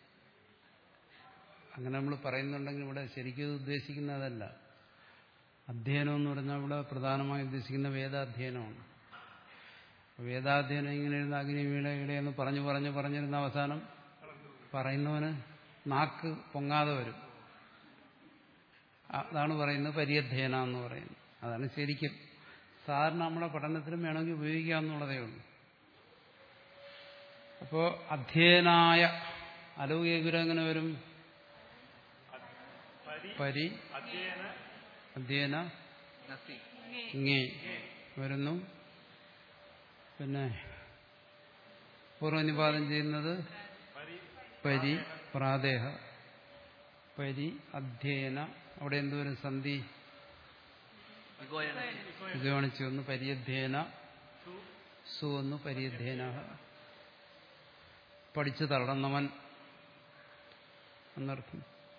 [SPEAKER 1] അങ്ങനെ നമ്മൾ പറയുന്നുണ്ടെങ്കിൽ ഇവിടെ ശരിക്കും ഇത് ഉദ്ദേശിക്കുന്നതല്ല അധ്യയനം എന്ന് പറഞ്ഞാൽ ഇവിടെ പ്രധാനമായി ഉദ്ദേശിക്കുന്ന വേദാധ്യയനമാണ് വേദാധ്യയനം ഇങ്ങനെ ഇരുന്ന് അഗ്നി വീണ ഇടയെന്ന് പറഞ്ഞു പറഞ്ഞു പറഞ്ഞിരുന്ന അവസാനം പറയുന്നവന് നാക്ക് പൊങ്ങാതെ വരും അതാണ് പറയുന്നത് പര്യധ്യയന എന്ന് പറയുന്നത് അതാണ് ശരിക്കും സാധാരണ നമ്മളെ പഠനത്തിലും വേണമെങ്കിൽ ഉപയോഗിക്കാമെന്നുള്ളതേ ഉള്ളൂ അപ്പോ അധ്യയനായ അലൗകിക എങ്ങനെ വരും
[SPEAKER 3] പരി
[SPEAKER 1] പരി
[SPEAKER 3] അധ്യയന
[SPEAKER 1] അധ്യയന
[SPEAKER 2] നസി
[SPEAKER 1] ഇങ്ങേ വരുന്നു പിന്നെ പൂർവ്വനിപാതം ചെയ്യുന്നത്
[SPEAKER 3] പരി
[SPEAKER 1] പരി പ്രാദേഹ പരി അധ്യയന അവിടെ എന്തുവരും സന്ധി
[SPEAKER 2] വിഗോയന
[SPEAKER 1] ഇത് കാണിച്ചു വന്നു പരിയധ്യേന സു വന്നു പരിയധ്യേന പഠിച്ചു തളർന്നവൻ എന്നർത്ഥം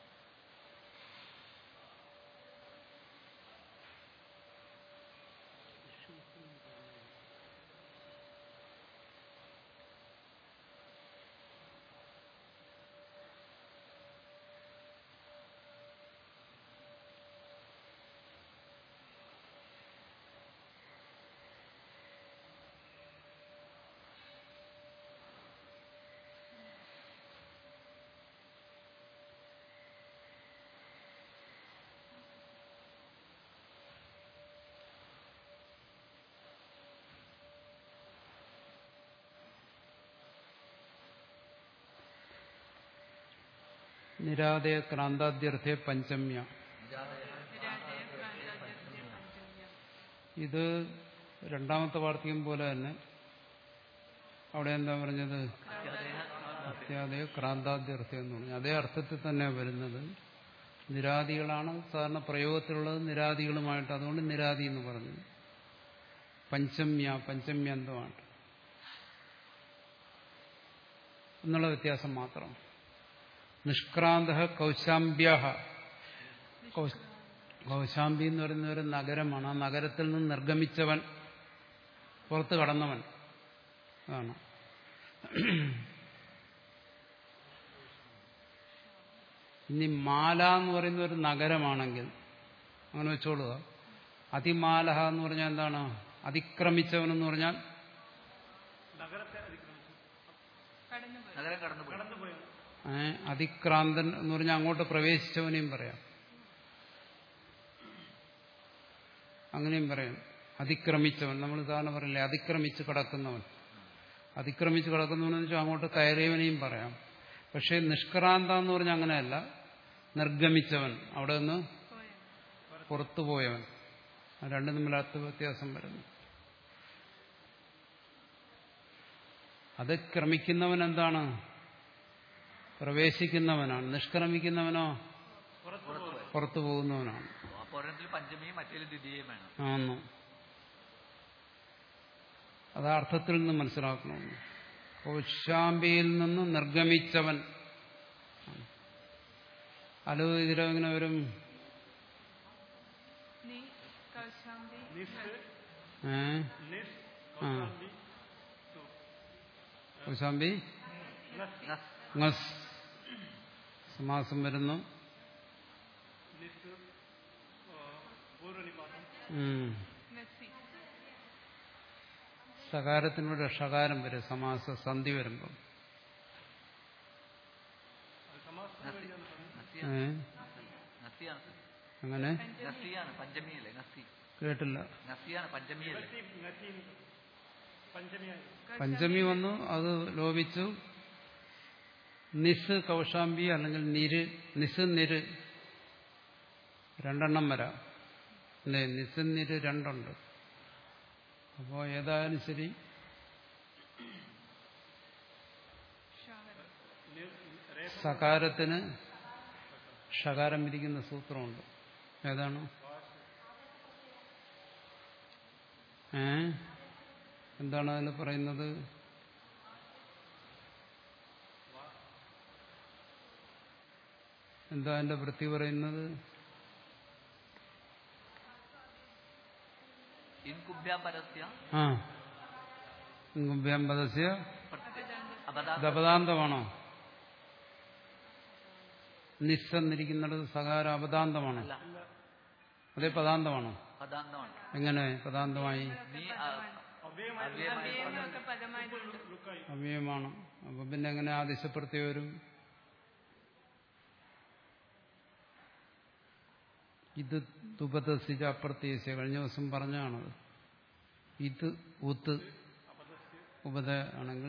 [SPEAKER 1] നിരാദയ ക്രാന്താദ്യർത്ഥേ പഞ്ചമ്യ
[SPEAKER 4] വിരാജയ പ്രാന്താദ്യസ്യ പഞ്ചമ്യം
[SPEAKER 1] ഇത് രണ്ടാമത്തെ വാർത്തകം പോലെ തന്നെ അവിടെ എന്താ പറഞ്ഞത് അത്യാദയ ക്രാന്താദ്യർത്ഥം എന്ന് പറഞ്ഞു അതേ അർത്ഥത്തിൽ തന്നെ വരുന്നത് നിരാദികളാണ് സാധാരണ പ്രയോഗത്തിലുള്ളത് നിരാദികളുമായിട്ട് അതുകൊണ്ട് നിരാദി എന്ന് പറഞ്ഞു പഞ്ചമ്യ പഞ്ചമ്യന്തമാണ് എന്നുള്ള വ്യത്യാസം മാത്രം നിഷ്ക്രാന്ത കൗശാമ്യ കൗശാമ്പി എന്ന് പറയുന്ന ഒരു നഗരമാണ് ആ നഗരത്തിൽ നിന്ന് നിർഗമിച്ചവൻ പുറത്ത് കടന്നവൻ അതാണ് ഇനി മാല എന്ന് പറയുന്ന ഒരു നഗരമാണെങ്കിൽ അങ്ങനെ വെച്ചോളുക അതിമാലഹ എന്ന് പറഞ്ഞാൽ എന്താണ് അതിക്രമിച്ചവൻ എന്ന് പറഞ്ഞാൽ
[SPEAKER 3] നഗരത്തെ അതിക്രമിച്ചു
[SPEAKER 4] കടന്നുപോയി
[SPEAKER 2] നഗരം കടന്നുപോയി
[SPEAKER 3] കടന്നുപോയത്
[SPEAKER 1] ഏ, അതിക്രാന്തൻ എന്ന് പറഞ്ഞാൽ അങ്ങോട്ട് പ്രവേശിച്ചവനെയും പറയാം അങ്ങനെയും പറയാം അതിക്രമിച്ചവൻ നമ്മൾ സാധാരണ പറയില്ലേ അതിക്രമിച്ച് കിടക്കുന്നവൻ അതിക്രമിച്ച് കിടക്കുന്നവനെന്ന് വെച്ചാൽ അങ്ങോട്ട് കയറിയവനെയും പറയാം പക്ഷേ നിഷ്ക്രാന്ത എന്ന് പറഞ്ഞാൽ അങ്ങനെയല്ല നിർഗമിച്ചവൻ അവിടെ നിന്ന്
[SPEAKER 4] പോയത്
[SPEAKER 1] പുറത്തുപോയവൻ അത് രണ്ടും തമ്മിൽ അർത്ഥ വ്യത്യാസം വരുന്നു അത് ക്രമിക്കുന്നവൻ എന്താണ് പ്രവേശിക്കുന്നവനാണ് നിഷ്ക്രമിക്കുന്നവനോ
[SPEAKER 2] പുറത്തുപോയി
[SPEAKER 1] പുറത്തു പോകുന്നവനാണ്
[SPEAKER 2] അപ്പൊ ഒരെണ്ണത്തിൽ പഞ്ചമിയും മറ്റേതിൽ ദ്വിതീയം വേണം
[SPEAKER 1] ആന്നു അത് അർത്ഥത്തിൽ നിന്ന് മനസ്സിലാക്കണമെന്ന് കൗശാമ്പിയിൽ നിന്ന് നിർഗമിച്ചവൻ അലോ ഇതിലെങ്ങനെ വരും
[SPEAKER 4] നീ കൗശാംബി
[SPEAKER 3] നിസ്
[SPEAKER 1] ഏ
[SPEAKER 3] നിസ്
[SPEAKER 1] ആ.
[SPEAKER 3] കൗശാംബി ടു
[SPEAKER 1] കൗശാമ്പി
[SPEAKER 3] നസ്
[SPEAKER 2] നസ്
[SPEAKER 1] ngസ് സമാസം വരുന്നു
[SPEAKER 3] നിസ് പൂർവനിപാതം
[SPEAKER 1] ഉം.
[SPEAKER 4] നസി
[SPEAKER 1] സകാരത്തിനോട് ഷകാരം വരും സമാസ സന്ധി വരുമ്പം
[SPEAKER 3] അത് സമാസത്തിന് വേണ്ടിയാണ് പറഞ്ഞത്
[SPEAKER 1] ഏ
[SPEAKER 2] നസിയാണ് നസിയാണ്
[SPEAKER 1] അങ്ങനെ
[SPEAKER 2] നസിയാണ് പഞ്ചമിയല്ലേ നസി
[SPEAKER 1] കേട്ടില്ല
[SPEAKER 2] നസിയാണ് പഞ്ചമിയല്ലേ
[SPEAKER 3] നസി നസി പഞ്ചമിയായി
[SPEAKER 1] പഞ്ചമി വന്നു അത് ലോപിച്ചു നിസ് കൗശാമ്പി അല്ലെങ്കിൽ നിര് നിസ് നിര് രണ്ടെണ്ണം വരാം അല്ലേ നിസ് നിര് രണ്ടുണ്ട് അപ്പോൾ ഏതായാലും ശരി
[SPEAKER 4] ഷാഹർ
[SPEAKER 1] സകാരത്തിന് ഷകാരം വിരിക്കുന്ന സൂത്രമുണ്ട് ഏതാണ് ഏ എന്താണ് അതിൽ പറയുന്നത് എന്താ അതിന്റെ വൃത്തി പറയുന്നത്
[SPEAKER 2] ഇൻകുഭ്യാം പരസ്യ
[SPEAKER 1] ആ ഗുഭ്യാമ്പതസ്യ
[SPEAKER 2] അപദാ
[SPEAKER 1] ദപദാന്തമാണോ നിസ്സന്നിരിക്കുന്നിടത്ത് സകാര അപദാന്തമാണോ
[SPEAKER 2] അല്ല
[SPEAKER 1] അതേ പദാന്തമാണോ
[SPEAKER 2] പദാന്തമാണ്
[SPEAKER 1] എങ്ങനെ പദാന്തമായി
[SPEAKER 2] നീ ആ,
[SPEAKER 3] അവ്യയമായി
[SPEAKER 2] അവ്യയമായി
[SPEAKER 4] അവ്യയമൊക്കെ പദമായിട്ടുണ്ട്
[SPEAKER 3] ലുക്കായി
[SPEAKER 1] അവ്യയമാണ് അപ്പൊ പിന്നെ എങ്ങനെ ആദിശപ്പെടുത്തി വരും ഇത് തുപതസിജ അപ്രത്യേകിച്ച് കഴിഞ്ഞ ദിവസം പറഞ്ഞാണത് ഇത് ഉത്ത് ഉപത ആണെങ്കിൽ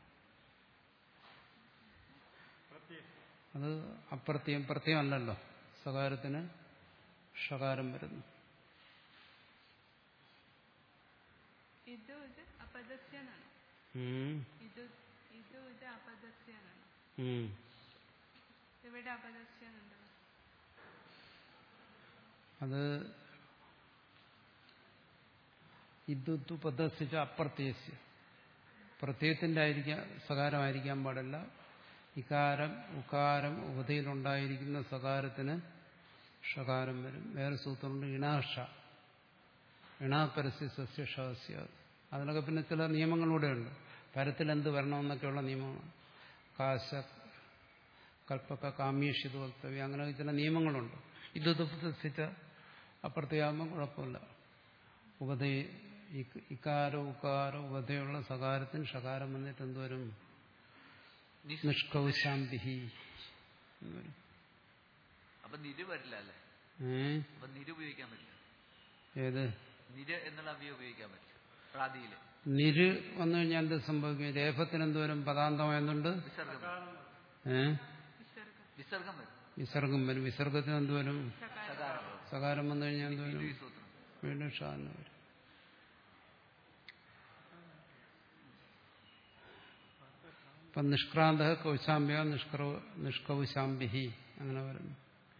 [SPEAKER 1] അത് അപ്രത്യം പ്രത്യമല്ലല്ലോ സകാരത്തിന് ഷകാരം വരുന്നു
[SPEAKER 4] ഇത് ഇത് അപദസ്യനാണ്
[SPEAKER 1] ഉം.
[SPEAKER 4] ഇത് ഇത് ഇത് അപദസ്യനാണ്
[SPEAKER 1] ഉം.
[SPEAKER 4] ഇവിടെ അപദസ്യനുണ്ട്
[SPEAKER 1] അത് ഇദ്ദു പദസിച്ച അപ്രത്യസ്യ പ്രത്യയത്തിന്റെ ആയിരിക്കാൻ സകാരമായിരിക്കാൻ പാടില്ല ഇകാരം ഉകാരം ഉപതയിലുണ്ടായിരിക്കുന്ന സകാരത്തിന് ഷകാരം വരും വേറെ സൂത്രമുണ്ട് ഇണാഷ ഇണാപരസ്യ സസ്യ ഷസ്യ അതിനൊക്കെ പിന്നെ ചില നിയമങ്ങളൂടെ ഉണ്ട് പരത്തിൽ എന്ത് വരണമെന്നൊക്കെയുള്ള നിയമമാണ് കാശ കൽപ്പക കാമ്യേഷിത് വക്തവ്യം അങ്ങനെ ചില നിയമങ്ങളുണ്ട് ഇത് ഉപദേശിച്ച അപ്പുറത്തെയാകുമ്പോൾ കുഴപ്പമില്ല ഉപദേ ഇക്കാര ഉക്കാര ഉപതയുള്ള സകാരത്തിന് ഷകാരം വന്നിട്ട് എന്തുവരും
[SPEAKER 2] നിസ്
[SPEAKER 1] നിഷ്കൗശാന്തിഹി എന്ന് വരും
[SPEAKER 2] അപ്പൊ നിര് വരില്ല അല്ലേ
[SPEAKER 1] ഏ
[SPEAKER 2] അപ്പൊ നിര് ഉപയോഗിക്കാൻ പറ്റില്ല
[SPEAKER 1] ഏത്
[SPEAKER 2] നിര് എന്നുള്ള അവ്യം ഉപയോഗിക്കാൻ പറ്റില്ല പ്രാതിയില്
[SPEAKER 1] നിര് വന്നു കഴിഞ്ഞാൽ എന്ത് സംഭവിക്കും രേഫത്തിന് എന്തുവരും പദാന്തമായതുകൊണ്ട്
[SPEAKER 2] വിസർഗം
[SPEAKER 1] ഏ
[SPEAKER 4] വിസർഗം
[SPEAKER 2] വിസർഗം വരും
[SPEAKER 1] വിസർഗം വരും വിസർഗത്തിന് എന്തുവരും
[SPEAKER 4] സകാരം
[SPEAKER 2] സകാരം
[SPEAKER 1] സകാരം വന്നു കഴിഞ്ഞാൽ എന്തുവരും
[SPEAKER 2] ഈ സൂത്രം
[SPEAKER 1] വീണ്ടും ഷാന്ന് വരും ഇപ്പം നിഷ്ക്രാന്ത കൗശാമ്യ നിഷ്ക്ര നിഷ്കൗശാംബിഹി അങ്ങനെ വരുന്നു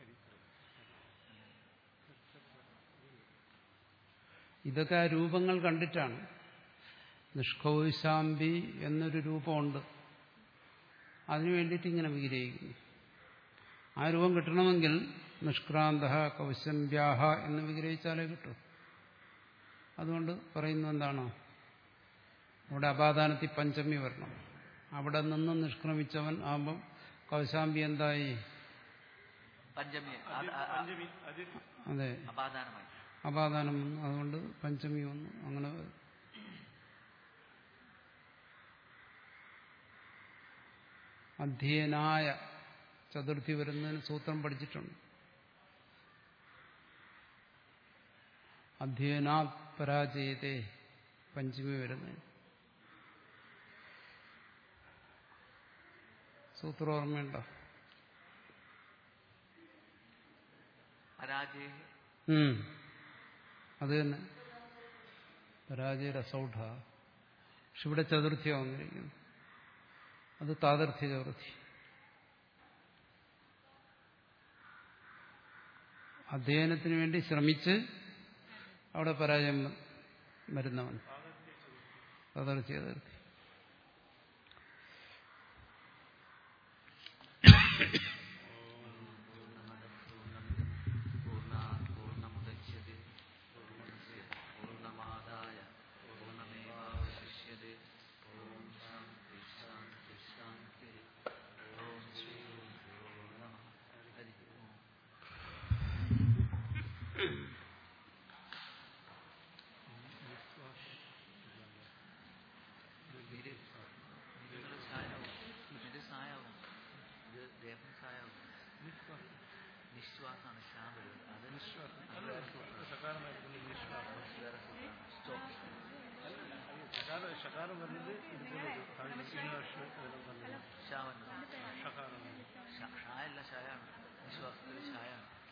[SPEAKER 1] ഇതൊക്കെ ആ രൂപങ്ങൾ കണ്ടിട്ടാണ് നിഷ്കൗശാംബി എന്നൊരു രൂപമുണ്ട് അതിനു വേണ്ടിയിട്ട് ഇങ്ങനെ വിഗ്രഹിക്കുന്നു ആ രൂപം കിട്ടണമെങ്കിൽ നിഷ്ക്രാന്ത കൗശംബ്യാഹ എന്ന് വിഗ്രഹിച്ചാലേ കിട്ടൂ അതുകൊണ്ട് പറയുന്നു എന്താണ് അവിടെ അപാദാനത്തിൽ പഞ്ചമി വരണം അവിടെ നിന്ന് നിഷ്ക്രമിച്ചവൻ ആകുമ്പം കൗശാമ്പി എന്തായി
[SPEAKER 2] പഞ്ചമി
[SPEAKER 3] അത്
[SPEAKER 2] അത് അ- അ-
[SPEAKER 3] പഞ്ചമി അത്
[SPEAKER 1] അതെ
[SPEAKER 2] അപാദാനമായി
[SPEAKER 1] അപാദാനം വന്നു അതുകൊണ്ട് പഞ്ചമി വന്നു അങ്ങനെ അധ്യയനായ ചതുർത്ഥി വരുന്നതിന് സൂത്രം പഠിച്ചിട്ടുണ്ട് അധ്യയനാ പരാജയത്തെ പഞ്ചമി വരുന്നതിന് സൂത്രം ഓർമ്മയുണ്ടോ
[SPEAKER 2] പരാജയ
[SPEAKER 1] ഉം. അത് തന്നെ പരാജയ രസൗഢ പക്ഷെ ഇവിടെ ചതുർത്ഥിയാണ് വന്നിരിക്കുന്നത് അത് താതർത്ഥ്യ ചതുർത്ഥി അധ്യയനത്തിന് വേണ്ടി ശ്രമിച്ച് അവിടെ പരാജയം വരുന്നവൻ താതർത്ഥ്യ ചതുർത്ഥി
[SPEAKER 2] പൂർണ്ണാത് പൂർണ്ണമുദച്യത്തെ പൂർണ്ണസ്യ പൂർണ്ണമാദായ പൂർണ്ണമേവാവശിഷ്യത്തെ ഓം ശാന്തി ശാന്തി ശാന്തി ഓം ശ്രീ ഗുരുഭ്യോ നമഃ ഹരി ഓം നിര് നിരുടെ സായാവും നിന്റെ സായാവും ഇത് ദേവൻ സായാവും നിശ്വാസാണ് ശ്യാം വരുന്നത് അത് അത് വേറെ സൂത്രമാണ്.
[SPEAKER 3] സകാരമായിരിക്കുന്ന നിശ്വാസം
[SPEAKER 2] അത് വേറെ സൂത്രമാണ്. സ്റ്റോപ്പ്
[SPEAKER 3] ഷകാരം ഷകാരം വരുന്നത് ഇതുപോലെ ഒരു കാര്യം ഇൻവേർഷൻ അതിൽ വന്നത്
[SPEAKER 2] ഷാ വന്നത്
[SPEAKER 3] ഷകാരം
[SPEAKER 2] ഷാ- ഷായല്ല ഷായാണ് നിശ്വാസത്തിൽ ഷായാണ്